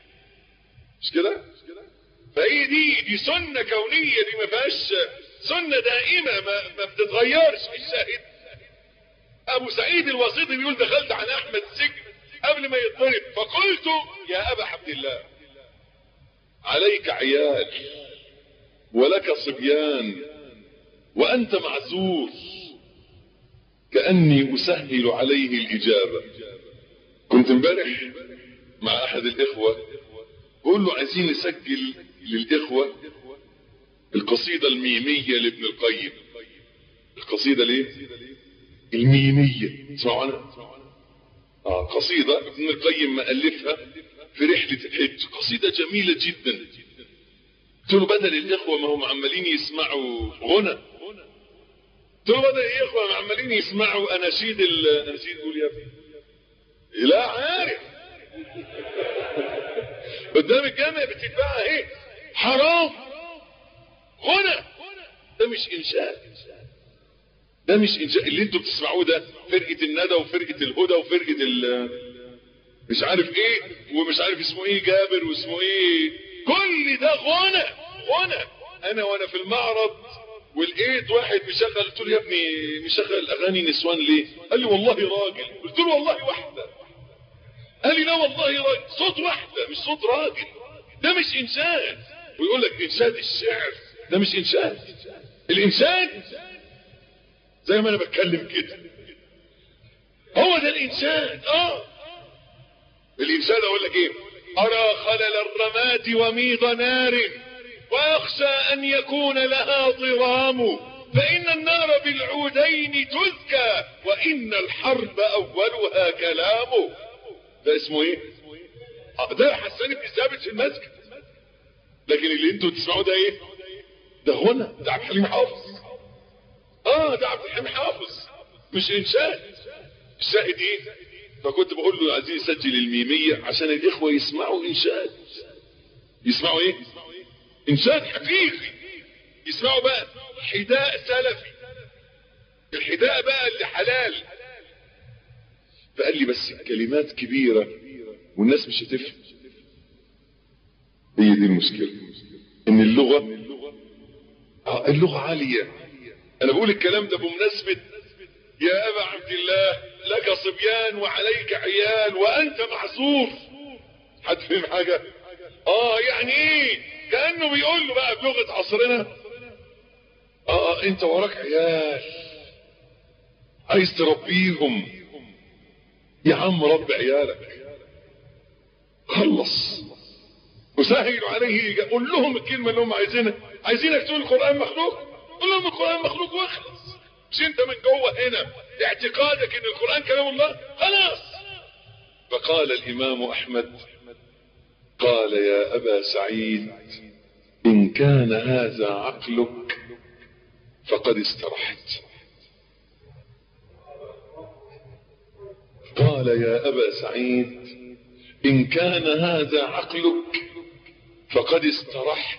مش كده فهي دي دي سنه كونيه دي ما فيهاش سنه دائمه ما, ما بتتغيرش الشاهد ابو سعيد الوسيطي بيقول دخلت على احمد السجن قبل ما يتضرب فقلت يا ابا عبد الله عليك عيال ولك صبيان وانت معذور كاني اسهل عليه الاجابه كنت امبارح مع احد الاخوه بقول له عايزين نسجل للاخوه القصيده الميميه لابن القيم القصيده ليه الميميه اسمعوا عنها اه قصيده ابن القيم مؤلفها في رحله الحج قصيده جميله جدا قلت له بدل الاخوه ما هم عمالين يسمعوا غنى قلت له بدل الاخوه ما عمالين يسمعوا اناشيد اناشيد قول يا ابني لا عارف قدام الجامع بتتباع ايه حرام غنى ده مش انشاء ده مش انشاء اللي انتوا بتسمعوه ده فرقه الندى وفرقه الهدى وفرقه ال مش عارف ايه ومش عارف اسمه ايه جابر واسمه ايه كل ده غنى غنى انا وانا في المعرض ولقيت واحد مشغل قلت له يا ابني مشغل اغاني نسوان ليه قال لي والله راجل قلت له والله واحده قال لي لا والله راجل صوت واحده مش صوت راجل ده مش انشاد ويقول لك انشاد الشعر ده مش انشاد الانشاد زي ما انا بتكلم كده هو ده الانشاد اه الانشاد اقول لك ايه ارى خلل الرماد وميض نار واخشى ان يكون لها ضرام فإن النار بالعودين تزكى وإن الحرب أولها كلامه ده اسمه ايه آه، ده حسان بن ثابت في المسجد لكن اللي انتوا تسمعوه ده ايه ده هنا ده عبد الحليم حافظ اه ده عبد الحليم حافظ مش انشاد الشاهد ايه فكنت بقول له عايزين يسجل الميمية عشان الاخوة يسمعوا انشاد يسمعوا ايه انشاد حقيقي يسمعوا بقى حداء سلفي الحداء بقى اللي حلال فقال لي بس كلمات كبيرة والناس مش هتفهم هي دي المشكلة ان اللغة آه اللغة عالية انا بقول الكلام ده بمناسبة يا ابا عبد الله لك صبيان وعليك عيال وانت معذور حد فهم حاجة اه يعني ايه كأنه بيقول له بقى بلغة عصرنا اه انت وراك عيال عايز تربيهم يا عم رب عيالك خلص وسهل عليه قول لهم الكلمة اللي هم عايزينها عايزينك تقول القرآن مخلوق قول لهم القرآن مخلوق واخلص مش انت من جوه هنا اعتقادك ان القرآن كلام الله خلاص فقال الامام احمد قال يا ابا سعيد ان كان هذا عقلك فقد استرحت قال يا ابا سعيد ان كان هذا عقلك فقد استرحت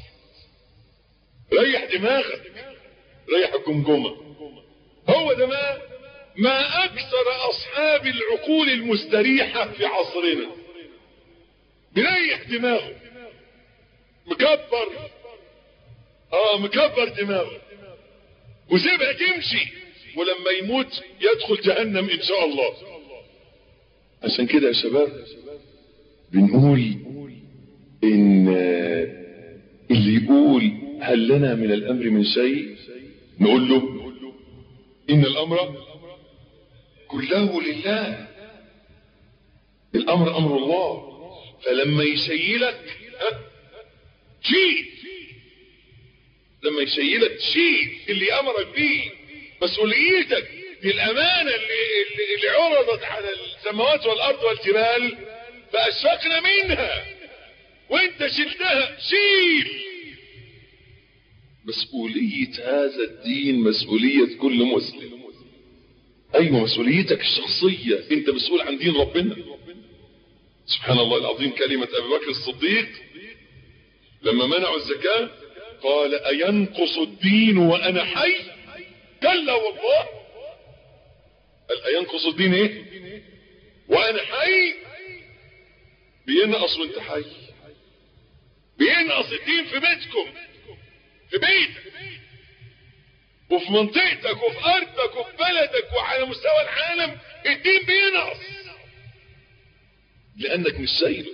ريح دماغك ريح الجمجمة هو ده ما ما اكثر اصحاب العقول المستريحة في عصرنا بيريح دماغه مكبر اه مكبر دماغه وسيبها تمشي ولما يموت يدخل جهنم ان شاء الله عشان كده يا شباب بنقول ان اللي يقول هل لنا من الامر من شيء نقول له ان الامر كله لله الامر امر الله فلما يشيلك ها شيل لما يشيلك شيل اللي امرك بيه مسؤوليتك دي الامانه اللي, اللي, اللي عرضت على السماوات والارض والجبال فاشفقنا منها وانت شلتها شيل مسؤولية هذا الدين مسؤولية كل مسلم ايوه مسؤوليتك الشخصية انت مسؤول عن دين ربنا سبحان الله العظيم كلمة ابي بكر الصديق لما منعوا الزكاة قال اينقص الدين وانا حي كلا والله قال اينقص الدين ايه وانا حي بينقص وانت حي بينقص الدين في بيتكم في بيتك وفي منطقتك وفي ارضك وفي بلدك وعلى مستوى العالم الدين بينقص لانك مش سيد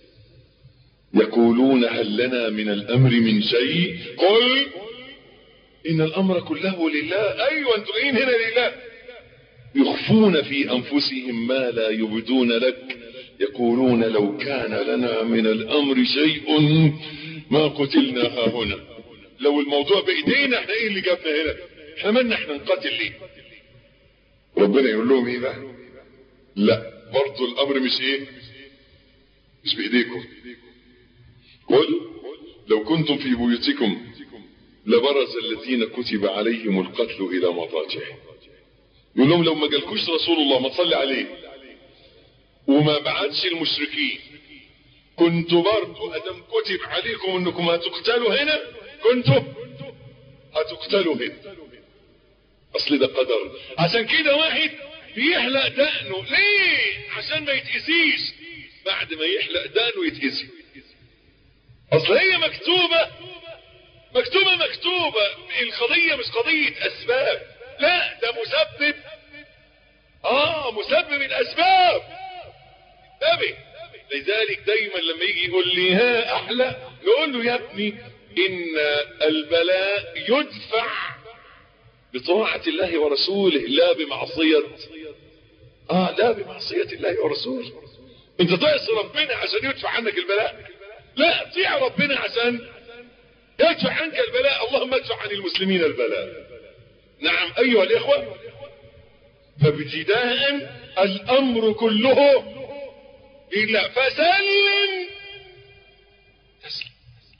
يقولون هل لنا من الامر من شيء قل ان الامر كله لله ايوه انتوا جايين هنا لله يخفون في انفسهم ما لا يبدون لك يقولون لو كان لنا من الامر شيء ما قتلنا ها هنا لو الموضوع بايدينا احنا ايه اللي جابنا هنا احنا مالنا احنا نقاتل ليه ربنا يقول لهم ايه بقى لا برضه الامر مش ايه مش بايديكم قل لو كنتم في بيوتكم لبرز الذين كتب عليهم القتل الى مضاجعهم يقول لهم لو ما جالكوش رسول الله ما تصلي عليه وما بعتش المشركين كنتوا برضو ادم كتب عليكم انكم هتقتلوا هنا كنتوا هتقتلوا هنا اصل ده قدر عشان كده واحد بيحلق دقنه ليه عشان ما يتأذيش بعد ما يحلق دقنه يتأذي اصل هي مكتوبة مكتوبة مكتوبة القضية مش قضية اسباب لا ده مسبب اه مسبب الاسباب انتبه لذلك دايما لما يجي يقول لي ها احلى نقول له يا ابني ان البلاء يدفع بطاعة الله ورسوله لا بمعصية اه لا بمعصية الله ورسوله انت تعصي ربنا عشان يدفع عنك البلاء لا اطيع ربنا عشان يدفع عنك البلاء اللهم ادفع عن المسلمين البلاء نعم ايها الاخوة فابتداء الامر كله لله فسلم تسلم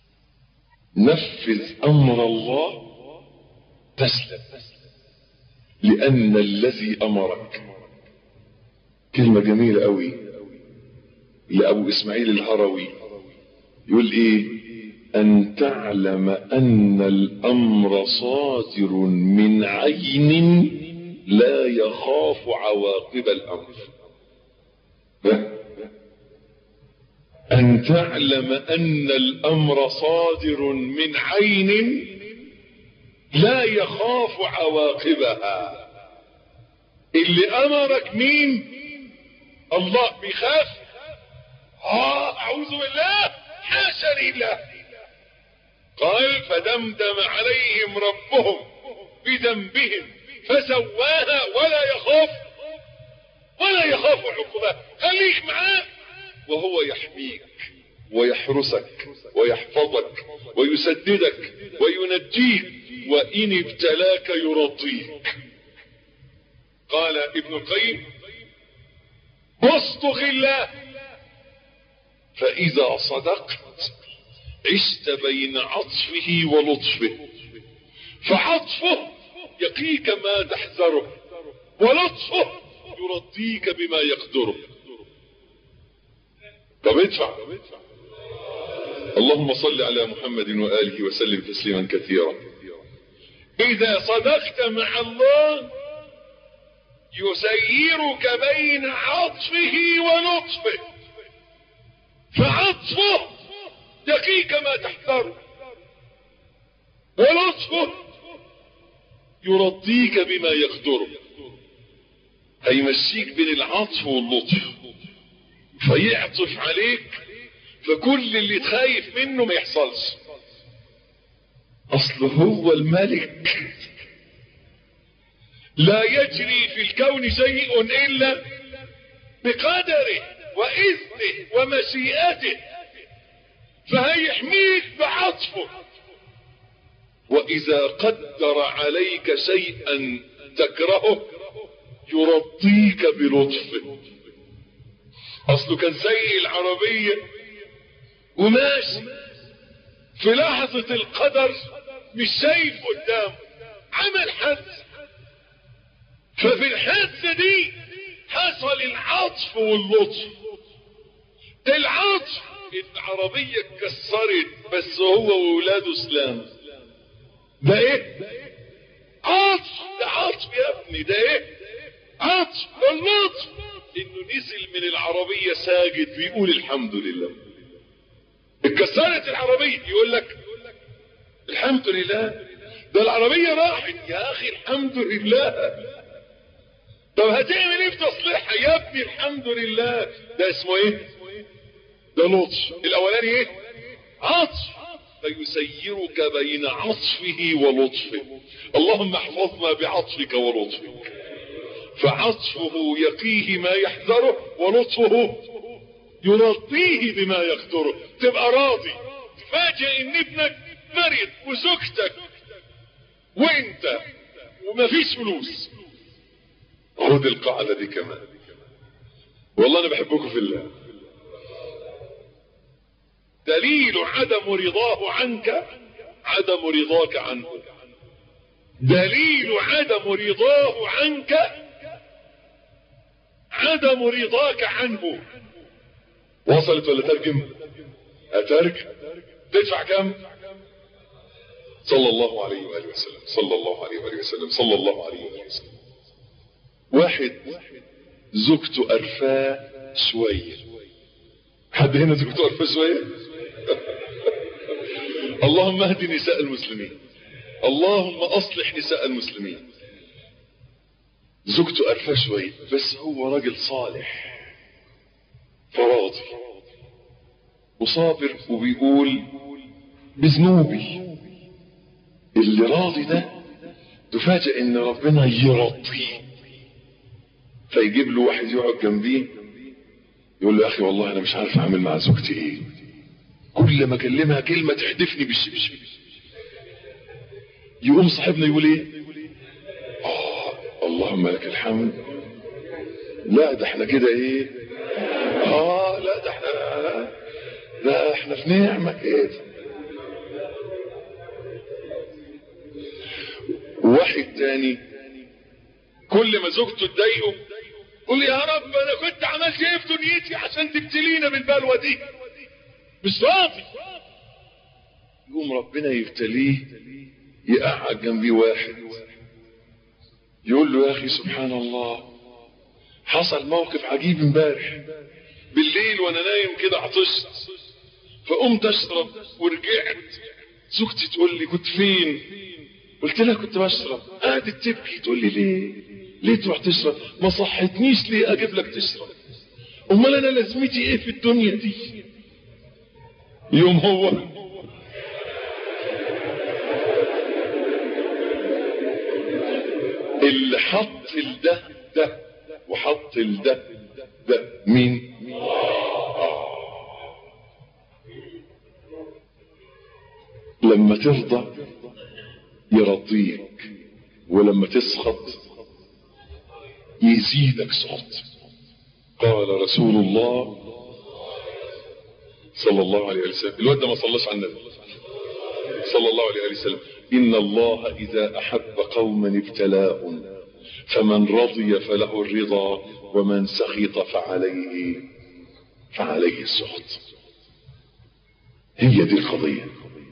نفذ امر الله تسلم لان الذي امرك كلمة جميلة قوي لابو اسماعيل الهروي يقول ايه ان تعلم ان الامر صادر من عين لا يخاف عواقب الامر ان تعلم ان الامر صادر من عين لا يخاف عواقبها اللي امرك مين الله بيخاف اه اعوذ بالله حاشا لله قال فدمدم عليهم ربهم بذنبهم فسواها ولا يخاف ولا يخاف عقباه خليك معاه وهو يحميك ويحرسك ويحفظك ويسددك وينجيك وإن ابتلاك يرضيك قال ابن القيم واصدق الله فإذا صدقت عشت بين عطفه ولطفه فعطفه يقيك ما تحذره ولطفه يرضيك بما يقدره طب ادفع اللهم صل على محمد وآله وسلم تسليما كثيرا إذا صدقت مع الله يسيرك بين عطفه ولطفه فعطفه يقيك ما تحذره ولطفه يرضيك بما يقدره هيمشيك بين العطف واللطف فيعطف عليك فكل اللي تخايف منه ما يحصلش اصل هو الملك لا يجري في الكون شيء الا بقدره واذنه ومشيئته فهيحميك بعطفه واذا قدر عليك شيئا تكرهه يرضيك بلطفه اصله كان زي العربية وماشي في لحظة القدر مش شايف قدامه عمل حادثة ففي الحادثة دي حصل العطف واللطف العطف العربية اتكسرت بس هو وولاده اسلام ده ايه عطف ده عطف يا ابني ده ايه عطف اللطف انه نزل من العربية ساجد بيقول الحمد لله اتكسرت العربية يقول لك الحمد لله ده العربية راحت يا اخي الحمد لله طب هتعمل ايه في تصليحها يا ابني الحمد لله ده اسمه ايه ده لطف الاولاني ايه عطف فيسيرك بين عطفه ولطفه اللهم احفظنا بعطفك ولطفك فعطفه يقيه ما يحذره ولطفه يرضيه بما يقدره تبقى راضي تفاجئ ان ابنك مريض وزوجتك وانت ومفيش فلوس خد القاعدة دي كمان والله انا بحبكم في الله دليل عدم رضاه عنك عدم رضاك عنه دليل عدم رضاه عنك عدم رضاك عنه وصلت ولا ترجم اترجم تدفع كم صلى الله عليه وآله وسلم صلى الله عليه وآله وسلم صلى الله عليه وآله وسلم واحد زوجته قرفاه شوية حد هنا زوجته قرفاه شوية اللهم اهد نساء المسلمين اللهم اصلح نساء المسلمين زوجته قرفاه شوية بس هو راجل صالح فراضي وصابر وبيقول بذنوبي اللي راضي ده تفاجئ ان ربنا يرضيه فيجيب له واحد يقعد جنبيه يقول له يا اخي والله انا مش عارف اعمل مع زوجتي ايه كل ما اكلمها كلمه تحدفني بالشبشب يقوم صاحبنا يقول ايه آه اللهم لك الحمد لا ده احنا كده ايه اه لا ده احنا لا احنا في نعمة كده واحد تاني كل ما زوجته تضايقه قول يا رب انا كنت عملت ايه في دنيتي عشان تبتلينا بالبلوه دي مش راضي يقوم ربنا يبتليه يقعد جنبي واحد يقول له يا اخي سبحان الله حصل موقف عجيب امبارح بالليل وانا نايم كده عطشت فقمت اشرب ورجعت زوجتي تقول لي كنت فين قلت لها كنت بشرب قعدت تبكي تقول لي ليه ليه تروح تشرب ما صحتنيش ليه اجيب لك تشرب امال انا لازمتي ايه في الدنيا دي يوم هو اللي حط الده ده وحط الده ده مين لما ترضى يرضيك ولما تسخط يزيدك سخط قال رسول الله صلى الله عليه وسلم الواد ده ما صلاش على النبي صلى الله عليه وسلم إن الله إذا أحب قوما ابتلاهم فمن رضي فله الرضا ومن سخط فعليه فعليه السخط هي دي القضية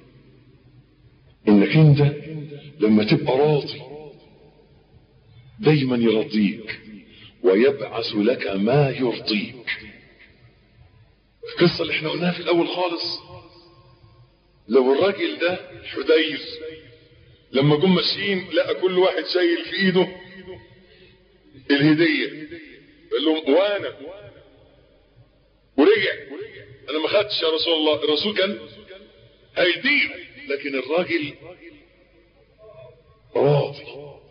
انك انت لما تبقى راضي دايما يرضيك ويبعث لك ما يرضيك القصة اللي احنا قلناها في الاول خالص لو الراجل ده حدير لما جم ماشيين لقى كل واحد شايل في ايده الهدية قال لهم وانا ورجع انا ما خدتش يا رسول الله الرسول كان هيدير لكن الراجل راضي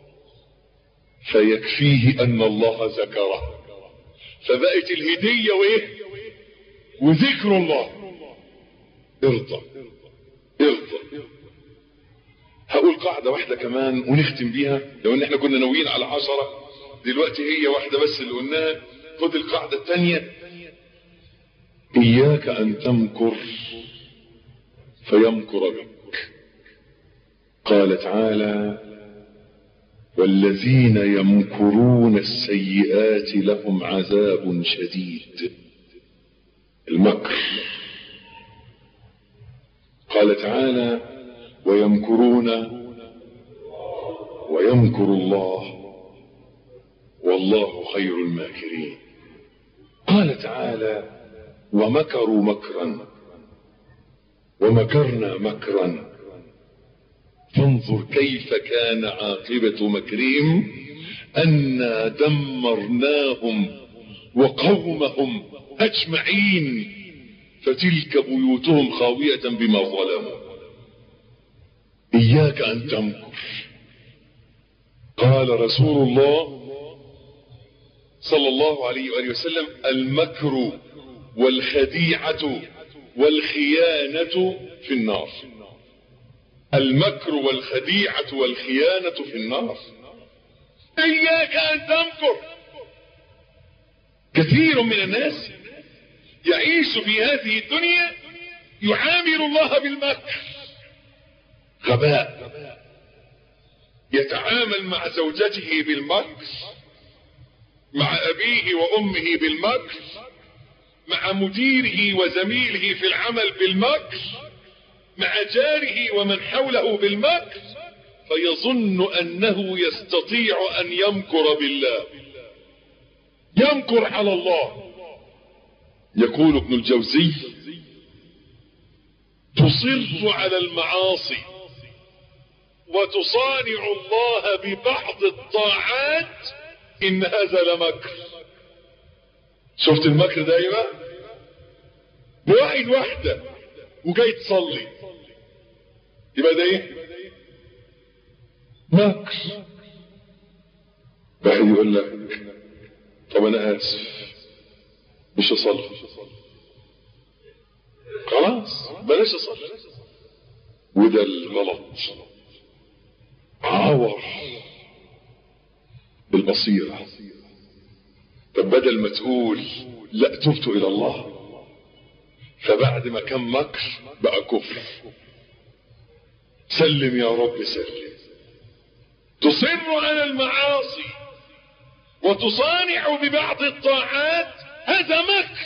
فيكفيه ان الله ذكره فبقت الهدية وايه وذكر الله ارضى ارضى هقول قاعدة واحدة كمان ونختم بيها لو ان احنا كنا ناويين على عشرة دلوقتي هي واحدة بس اللي قلناها خد القاعدة الثانية اياك ان تمكر فيمكر بك قال تعالى والذين يمكرون السيئات لهم عذاب شديد المكر قال تعالى ويمكرون ويمكر الله والله خير الماكرين قال تعالى ومكروا مكرا ومكرنا مكرا فانظر كيف كان عاقبة مكرهم أنا دمرناهم وقومهم أجمعين فتلك بيوتهم خاوية بما ظلموا إياك أن تمكر قال رسول الله صلى الله عليه وآله وسلم المكر والخديعة والخيانة في النار المكر والخديعة والخيانة في النار إياك أن تمكر كثير من الناس يعيش في هذه الدنيا يعامل الله بالمكر غباء يتعامل مع زوجته بالمكر مع أبيه وأمه بالمكر مع مديره وزميله في العمل بالمكر مع جاره ومن حوله بالمكر فيظن أنه يستطيع أن يمكر بالله يمكر على الله يقول ابن الجوزي تصر على المعاصي وتصانع الله ببعض الطاعات إن هذا لمكر شفت المكر ده ايه بقى بواحد واحدة وجاي تصلي يبقى ده ايه مكر واحد يقول لك طب انا اسف مش اصلي خلاص بلاش اصلي وده الغلط عور بالبصيرة طب بدل ما تقول لا تبت الى الله فبعد ما كان مكر بقى كفر سلم يا رب سلم تصر على المعاصي وتصانع ببعض الطاعات هذا مكر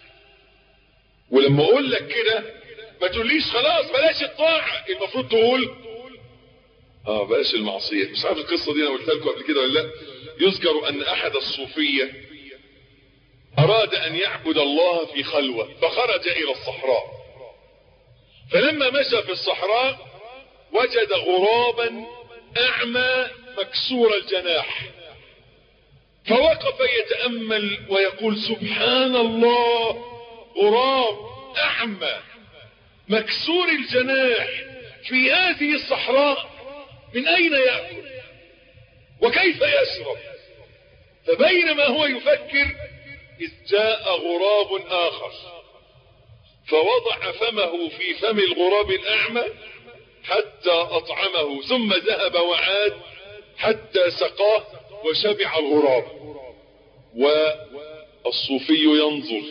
ولما اقول لك كده ما تقوليش خلاص بلاش الطاعة المفروض تقول اه بلاش المعصية مش عارف القصة دي انا قلت لكم قبل كده ولا لا يذكر ان احد الصوفية اراد ان يعبد الله في خلوة فخرج الى الصحراء فلما مشى في الصحراء وجد غرابا اعمى مكسور الجناح فوقف يتأمل ويقول سبحان الله غراب اعمى مكسور الجناح في هذه الصحراء من اين يأكل وكيف يشرب فبينما هو يفكر اذ جاء غراب اخر فوضع فمه في فم الغراب الاعمى حتى اطعمه ثم ذهب وعاد حتى سقاه وشبع الغراب والصوفي ينظر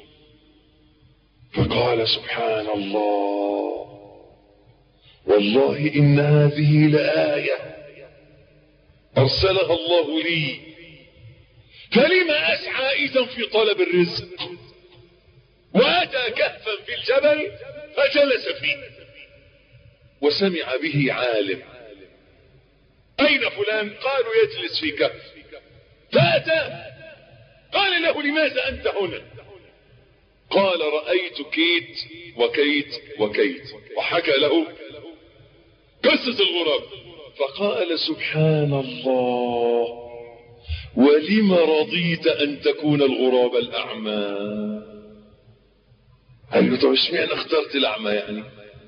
فقال سبحان الله والله إن هذه لآية أرسلها الله لي فلما أسعى إذا في طلب الرزق وأتى كهفا في الجبل فجلس فيه وسمع به عالم أين فلان قالوا يجلس في كهف فأتى قال له لماذا أنت هنا قال رأيت كيت وكيت وكيت وحكى له قصة الغراب فقال سبحان الله ولم رضيت أن تكون الغراب الأعمى قال له طب اشمعنى اخترت الأعمى يعني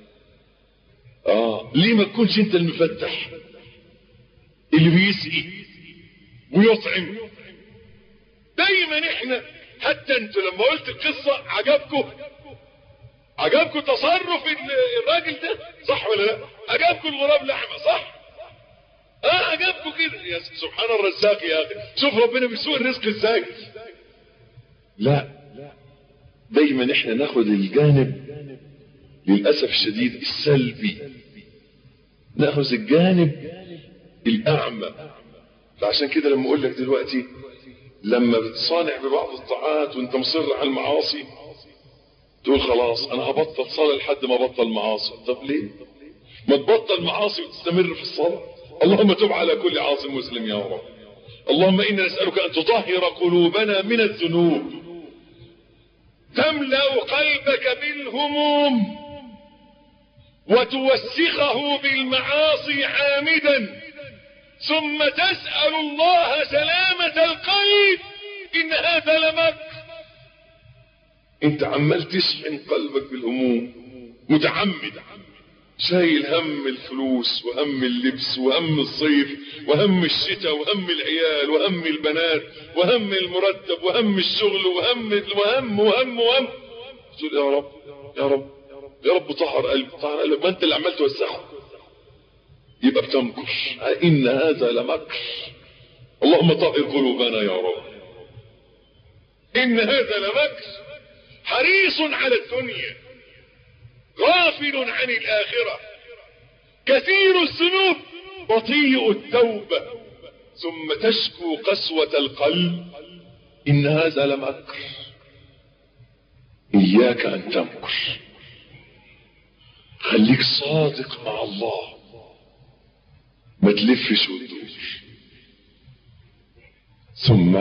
آه ليه ما تكونش أنت المفتح اللي بيسقي ويطعم دايما احنا حتى انتوا لما قلت القصة عجبكم عجبكم تصرف الراجل ده صح ولا لا عجبكم الغراب لحمة صح اه عجبكم كده يا سبحان الرزاق يا اخي شوف ربنا بيسوق الرزق ازاي لا دايما احنا ناخد الجانب للأسف الشديد السلبي ناخذ الجانب الأعمى فعشان كده لما اقول لك دلوقتي لما بتصانع ببعض الطاعات وانت مصر على المعاصي تقول خلاص انا هبطل صلاة لحد ما ابطل معاصي طب ليه ما تبطل معاصي وتستمر في الصلاة اللهم تب على كل عاصم مسلم يا رب اللهم انا نسألك ان تطهر قلوبنا من الذنوب تملأ قلبك بالهموم وتوسخه بالمعاصي عامدا ثم تسأل الله سلامة القلب إن هذا لمكر انت عمال تشحن قلبك بالهموم متعمد شايل هم الفلوس وهم اللبس وهم الصيف وهم الشتاء وهم العيال وهم البنات وهم المرتب وهم الشغل وهم وهم وهم وهم تقول يا رب يا رب يا رب طهر قلبي طهر قلبي ما انت اللي عمال توسعه يبقى بتمكر ان هذا لمكر اللهم طهر قلوبنا يا رب ان هذا لمكر حريص على الدنيا غافل عن الاخرة كثير الذنوب بطيء التوبة ثم تشكو قسوة القلب ان هذا لمكر اياك ان تمكر خليك صادق مع الله ما تلفش وتدور ثم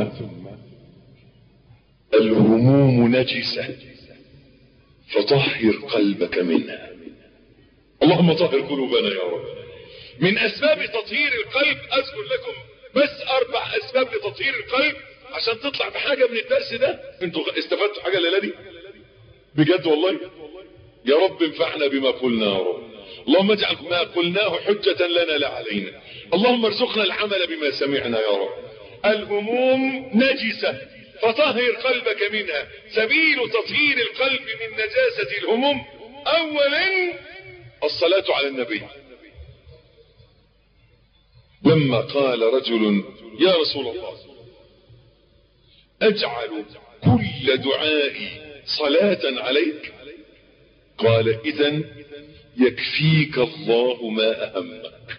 الهموم نجسة فطهر قلبك منها اللهم طهر قلوبنا يا رب من اسباب تطهير القلب اذكر لكم بس اربع اسباب لتطهير القلب عشان تطلع بحاجة من الدرس ده انتوا استفدتوا حاجة الليلة دي بجد والله يا رب انفعنا بما قلنا يا رب اللهم اجعل ما قلناه حجة لنا لا علينا اللهم ارزقنا العمل بما سمعنا يا رب الهموم نجسة فطهر قلبك منها سبيل تطهير القلب من نجاسة الهموم اولا الصلاة على النبي لما قال رجل يا رسول الله أجعل كل دعائي صلاة عليك قال إذا يكفيك الله ما أهمك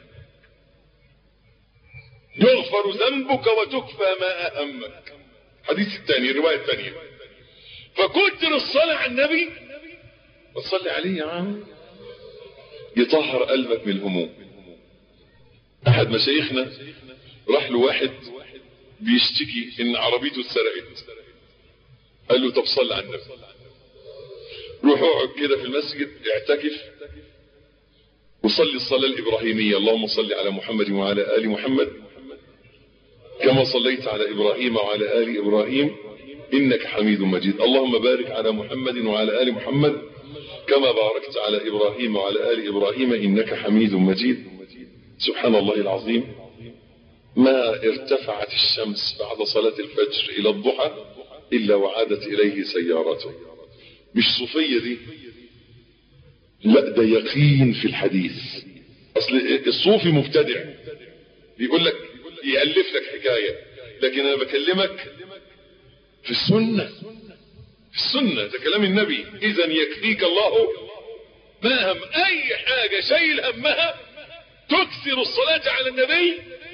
يغفر ذنبك وتكفى ما أهمك حديث الثاني الرواية الثانية فكتر الصلاة على النبي وصلي عليه يا عم يطهر قلبك من الهموم أحد مشايخنا راح له واحد بيشتكي إن عربيته اتسرقت قال له طب صلي على النبي روح اقعد كده في المسجد اعتكف وصلي الصلاة الإبراهيمية اللهم صل على محمد وعلى آل محمد كما صليت على إبراهيم وعلى آل إبراهيم إنك حميد مجيد اللهم بارك على محمد وعلى آل محمد كما باركت على إبراهيم وعلى آل إبراهيم إنك حميد مجيد سبحان الله العظيم ما ارتفعت الشمس بعد صلاة الفجر إلى الضحى إلا وعادت إليه سيارته مش صوفية دي لا ده يقين في الحديث أصل الصوفي مبتدع بيقول لك يألف لك حكاية لكن أنا بكلمك في السنة في السنة ده كلام النبي إذا يكفيك الله ما هم أي حاجة شيل همها تكثر الصلاة على النبي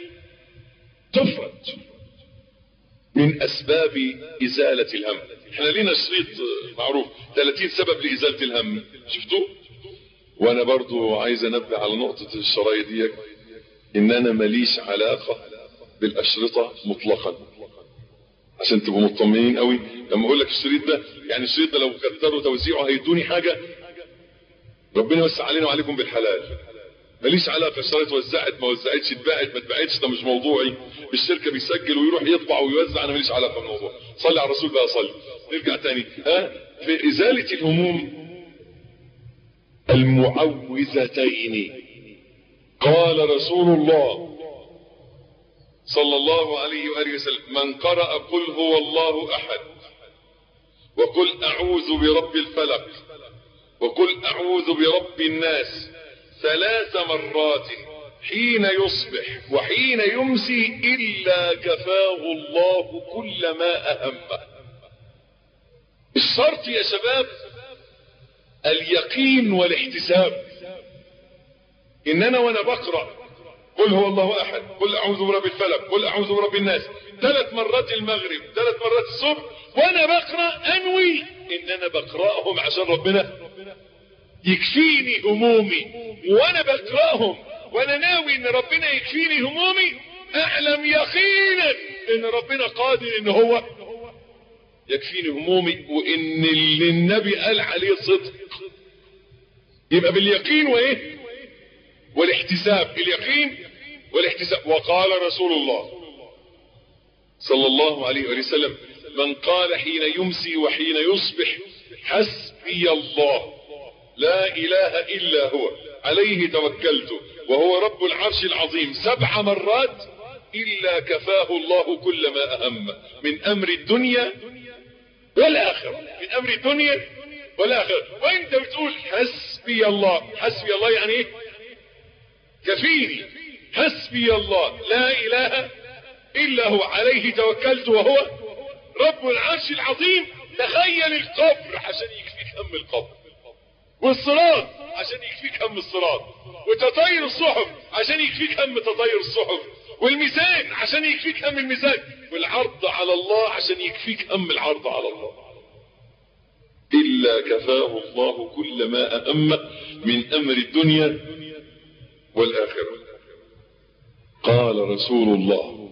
تفرج من أسباب إزالة الهم احنا لينا شريط معروف 30 سبب لإزالة الهم شفتوه وانا برضو عايز انبه على نقطة الشرايط دي ان انا ماليش علاقة بالاشرطة مطلقا عشان تبقوا مطمئنين قوي لما اقول لك الشريط ده يعني الشريط ده لو كتروا توزيعه هيدوني حاجة ربنا يوسع علينا وعليكم بالحلال ماليش علاقة الشرايط وزعت ما وزعتش اتباعت ما اتباعتش ده مش موضوعي الشركة بيسجل ويروح يطبع ويوزع انا ماليش علاقة بالموضوع صلي على الرسول بقى صلي نرجع تاني ها في ازالة الهموم المعوذتين قال رسول الله صلى الله عليه وآله وسلم من قرأ قل هو الله أحد وقل أعوذ برب الفلق وقل أعوذ برب الناس ثلاث مرات حين يصبح وحين يمسي إلا كفاه الله كل ما أهمه الشرط يا شباب اليقين والاحتساب ان انا وانا بقرأ قل هو الله احد قل اعوذ برب الفلق قل اعوذ برب الناس ثلاث مرات المغرب ثلاث مرات الصبح وانا بقرأ انوي ان انا بقرأهم عشان ربنا يكفيني همومي وانا بقرأهم وانا ناوي ان ربنا يكفيني همومي اعلم يقينا ان ربنا قادر ان هو يكفيني همومي وان اللي النبي قال عليه صدق يبقى باليقين وايه والاحتساب اليقين والاحتساب وقال رسول الله صلى الله عليه وسلم من قال حين يمسي وحين يصبح حسبي الله لا اله الا هو عليه توكلت وهو رب العرش العظيم سبع مرات الا كفاه الله كل ما اهم من امر الدنيا والاخره من امر الدنيا والاخره وانت بتقول حسبي الله حسبي الله يعني ايه كفيني حسبي الله لا اله الا هو عليه توكلت وهو رب العرش العظيم تخيل القبر عشان يكفيك هم القبر والصراط عشان يكفيك هم الصراط وتطير الصحف عشان يكفيك هم تطير الصحف والميزان عشان يكفيك هم الميزان والعرض على الله عشان يكفيك هم العرض على الله إلا كفاه الله كل ما أهم من أمر الدنيا والآخرة قال رسول الله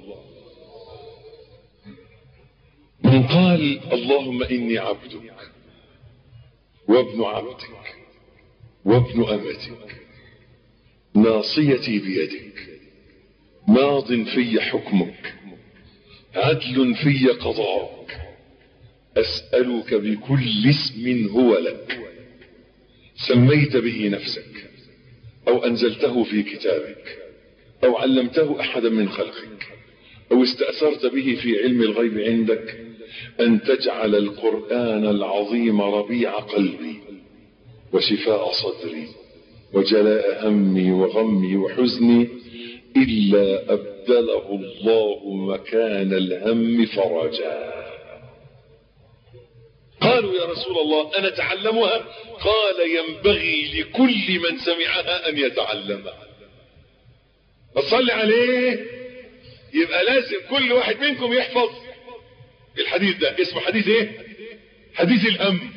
من قال اللهم إني عبدك وابن عبدك وابن أمتك ناصيتي بيدك ماض في حكمك عدل في قضاءك أسألك بكل اسم هو لك سميت به نفسك أو أنزلته في كتابك أو علمته أحدا من خلقك أو استأثرت به في علم الغيب عندك أن تجعل القرآن العظيم ربيع قلبي وشفاء صدري وجلاء همي وغمي وحزني إلا أبدله الله مكان الهم فرجا قالوا يا رسول الله أنا تعلمها قال ينبغي لكل من سمعها أن يتعلمها فصل عليه يبقى لازم كل واحد منكم يحفظ الحديث ده اسمه حديث ايه حديث الهم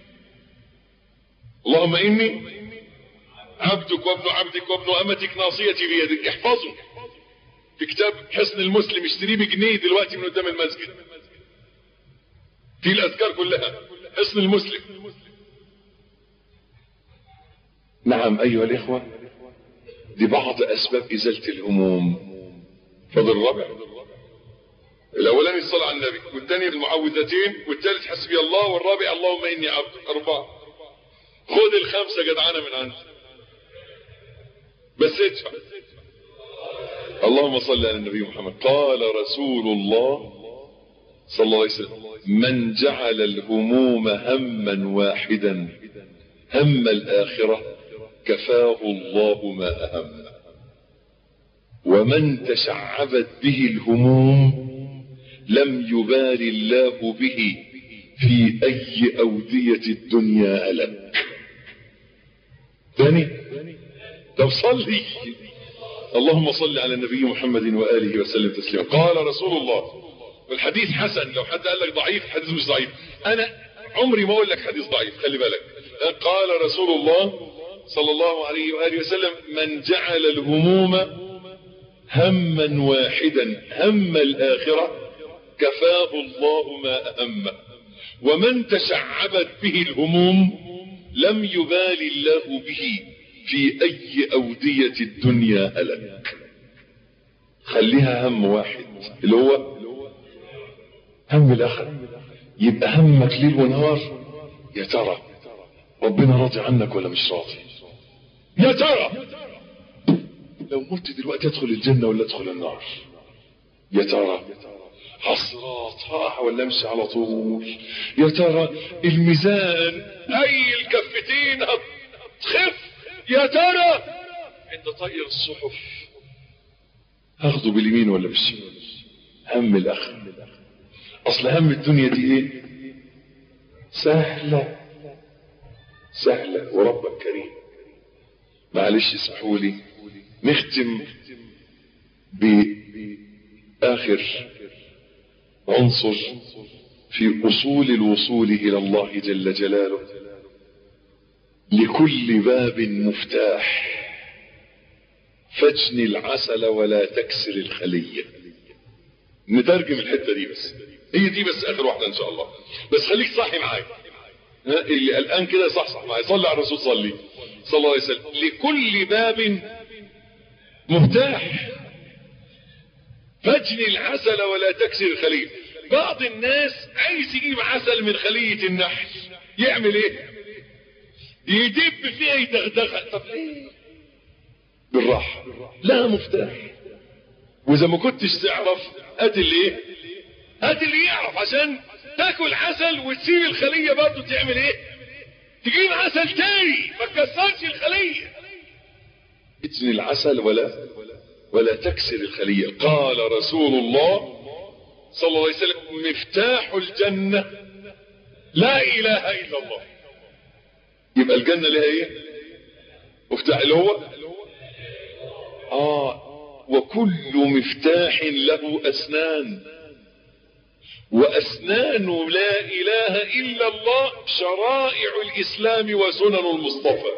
اللهم اني عبدك وابن عبدك وابن امتك ناصيتي بيدك احفظه في كتاب حصن المسلم اشتريه بجنيه دلوقتي من قدام المسجد في الاذكار كلها حصن المسلم نعم ايها الاخوه دي بعض اسباب ازاله الهموم فضل الرابع الاولاني الصلاه على النبي والثاني المعوذتين والثالث حسبي الله والرابع اللهم اني عبد اربعه خد الخمسه جدعانه من عندي بس ادفع اللهم صل على النبي محمد قال رسول الله صلى الله عليه وسلم من جعل الهموم هما واحدا هم الآخرة كفاه الله ما أهم ومن تشعبت به الهموم لم يبال الله به في أي أودية الدنيا هلك ثاني طب صلي اللهم صل على النبي محمد وآله وسلم تسليما قال رسول الله والحديث حسن لو حد قال لك ضعيف الحديث مش ضعيف انا عمري ما اقول لك حديث ضعيف خلي بالك قال رسول الله صلى الله عليه واله وسلم من جعل الهموم هما واحدا هم الاخره كفاه الله ما اهمه ومن تشعبت به الهموم لم يبال الله به في اي اوديه الدنيا هلك خليها هم واحد اللي هو هم الاخر يبقى همك ليل ونهار يا ترى ربنا راضي عنك ولا مش راضي يا ترى لو مت دلوقتي ادخل الجنة ولا ادخل النار يا ترى حصرات ها ولا امشي على طول يا ترى الميزان اي الكفتين هتخف يا ترى انت طير الصحف هاخده باليمين ولا بالشمال هم الاخر اصل هم الدنيا دي ايه سهلة سهلة وربك كريم معلش اسمحوا لي نختم بآخر عنصر في أصول الوصول إلى الله جل جلاله لكل باب مفتاح فاجني العسل ولا تكسر الخلية نترجم الحتة دي بس هي دي بس اخر واحدة ان شاء الله بس خليك صاحي معايا ها اللي الان كده صح صح معايا صلي على الرسول صلي صلى الله عليه وسلم لكل باب مفتاح فاجني العسل ولا تكسر الخلية بعض الناس عايز يجيب عسل من خلية النحل يعمل ايه يدب فيها يدغدغها طب ليه بالراحة لها مفتاح واذا ما كنتش تعرف هات اللي ايه هات اللي يعرف عشان تاكل عسل وتسيب الخلية برضه تعمل ايه تجيب عسل تاني ما تكسرش الخلية اتني العسل ولا ولا تكسر الخلية قال رسول الله صلى الله عليه وسلم مفتاح الجنة لا اله الا الله يبقى الجنة لها ايه مفتاح اللي هو اه وكل مفتاح له اسنان واسنان لا اله الا الله شرائع الاسلام وسنن المصطفى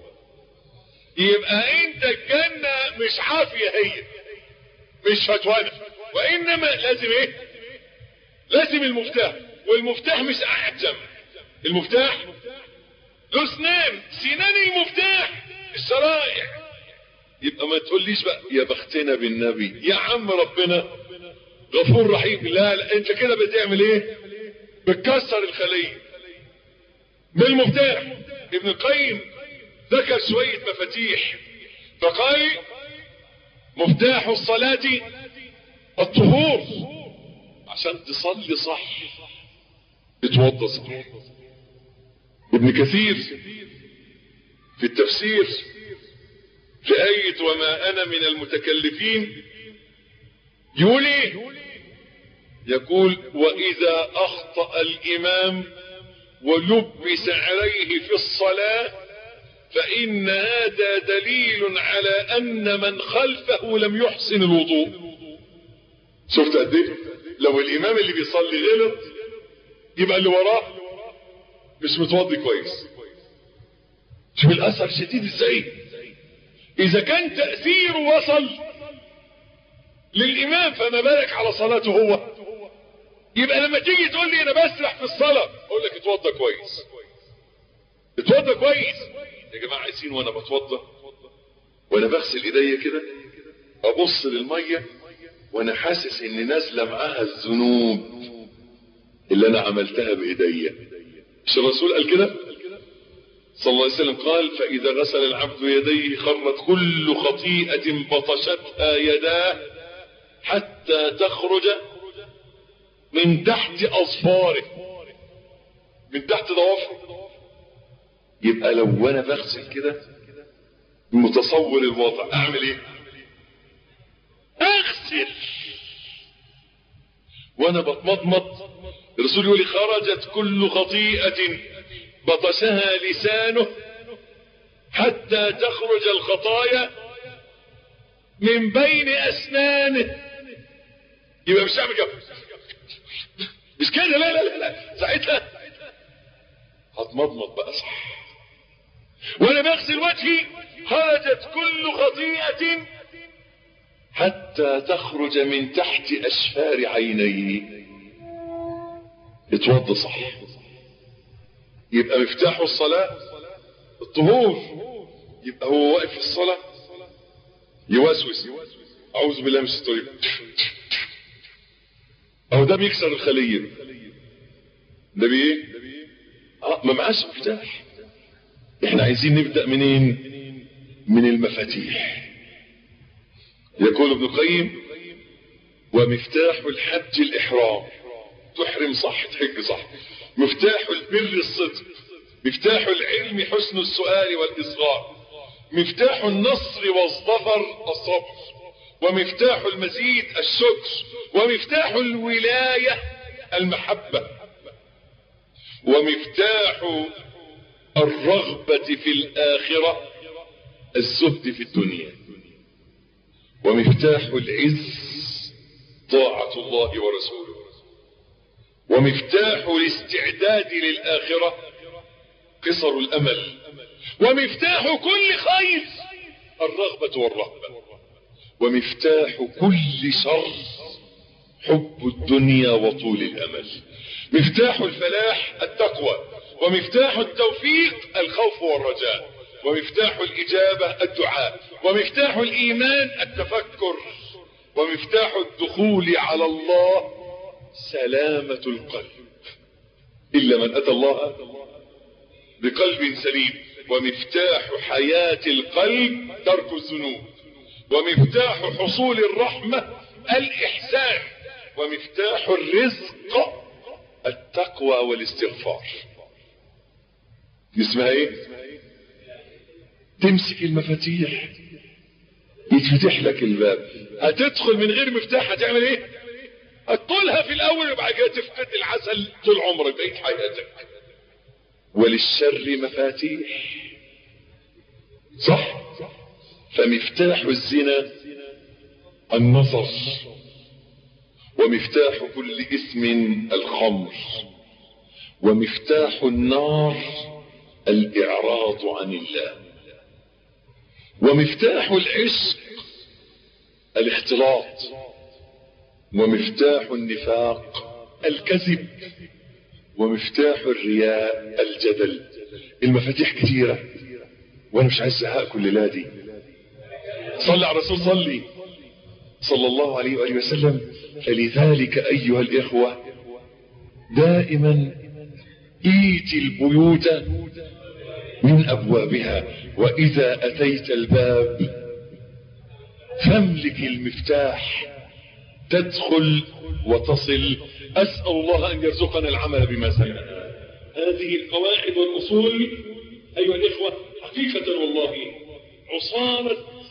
يبقى انت الجنة مش عافية هي مش فتوانة وانما لازم ايه لازم المفتاح والمفتاح مش احد جمع المفتاح له اسنان سنان المفتاح الشرائع يبقى ما تقوليش بقى يا بختنا بالنبي يا عم ربنا غفور رحيم لا, لا انت كده بتعمل ايه بتكسر الخلية بالمفتاح ابن القيم ذكر شوية مفاتيح فقال مفتاح الصلاة الطهور عشان تصلي صح تتوضى صح ابن كثير في التفسير في آية وما أنا من المتكلفين يقول إيه يقول وإذا أخطأ الإمام ولبس عليه في الصلاة فإن هذا دليل على أن من خلفه لم يحسن الوضوء شفت قد ايه لو الإمام اللي بيصلي غلط يبقى اللي وراه مش متوضي كويس شوف الأثر شديد ازاي إذا كان تأثيره وصل للإمام فما بالك على صلاته هو يبقى لما تيجي تقول لي أنا بسرح في الصلاة أقول لك اتوضى كويس اتوضى كويس يا جماعة عايزين وأنا بتوضى وأنا بغسل إيديا كده أبص للمية وأنا حاسس إن نازلة معاها الذنوب اللي أنا عملتها بإيديا مش الرسول قال كده صلى الله عليه وسلم قال فإذا غسل العبد يديه خرت كل خطيئة بطشتها يداه حتى تخرج من تحت أظفاره من تحت ضوافره يبقى لو أنا بغسل كده متصور الوضع أعمل إيه؟ أغسل وأنا بتمضمض الرسول يقول لي خرجت كل خطيئة بطشها لسانه حتى تخرج الخطايا من بين أسنانه يبقى مش هعمل كده مش كده لا لا لا لا ساعتها هتمضمض بقى صح وانا بغسل وجهي خرجت كل خطيئة حتى تخرج من تحت أشفار عينيه اتوضى صح يبقى مفتاح الصلاة الطهور يبقى هو واقف في الصلاة يوسوس أعوذ بالله من الشيطان أهو ده بيكسر الخلية ده بإيه؟ آه ما معاش مفتاح احنا عايزين نبدأ منين؟ من المفاتيح يقول ابن القيم ومفتاح الحج الإحرام تحرم صح تحج صح مفتاح البر الصدق مفتاح العلم حسن السؤال والإصغاء مفتاح النصر والظفر الصبر ومفتاح المزيد الشكر ومفتاح الولاية المحبة ومفتاح الرغبة في الآخرة الزهد في الدنيا ومفتاح العز طاعة الله ورسوله ومفتاح الاستعداد للآخرة قصر الأمل ومفتاح كل خير الرغبة والرهبة ومفتاح كل شر حب الدنيا وطول الأمل مفتاح الفلاح التقوى ومفتاح التوفيق الخوف والرجاء ومفتاح الإجابة الدعاء ومفتاح الإيمان التفكر ومفتاح الدخول على الله سلامة القلب إلا من أتى الله بقلب سليم ومفتاح حياة القلب ترك الذنوب ومفتاح حصول الرحمة الإحسان ومفتاح الرزق التقوى والاستغفار اسمها ايه تمسك المفاتيح يتفتح لك الباب هتدخل من غير مفتاح هتعمل ايه هتطولها في الاول وبعد كده تفقد العسل طول عمرك بقيت حياتك وللشر مفاتيح صح فمفتاح الزنا النظر ومفتاح كل اثم الخمر ومفتاح النار الاعراض عن الله ومفتاح العشق الاختلاط ومفتاح النفاق الكذب ومفتاح الرياء الجدل المفاتيح كثيرة وانا مش عايز ازهقكم الليله دي صلي على الرسول صلي صلى الله عليه وآله وسلم فلذلك أيها الإخوة دائما ايت البيوت من أبوابها وإذا أتيت الباب فاملك المفتاح تدخل وتصل أسأل الله أن يرزقنا العمل بما سمعنا هذه القواعد والأصول أيها الإخوة حقيقة والله عصارة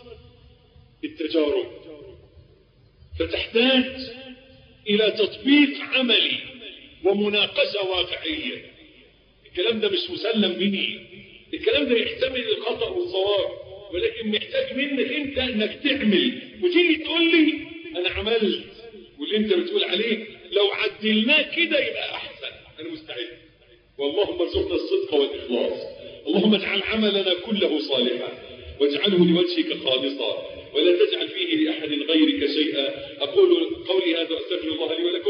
التجارب فتحتاج إلى تطبيق عملي ومناقشة واقعية الكلام ده مش مسلم به الكلام ده يحتمل الخطأ والصواب ولكن محتاج منك انت انك تعمل وتيجي تقول لي انا عملت واللي انت بتقول عليه لو عدلناه كده يبقى احسن انا مستعد واللهم ارزقنا الصدق والاخلاص اللهم اجعل عملنا كله صالحا واجعله لوجهك خالصا ولا تجعل فيه لاحد غيرك شيئا اقول قولي هذا استغفر الله لي ولكم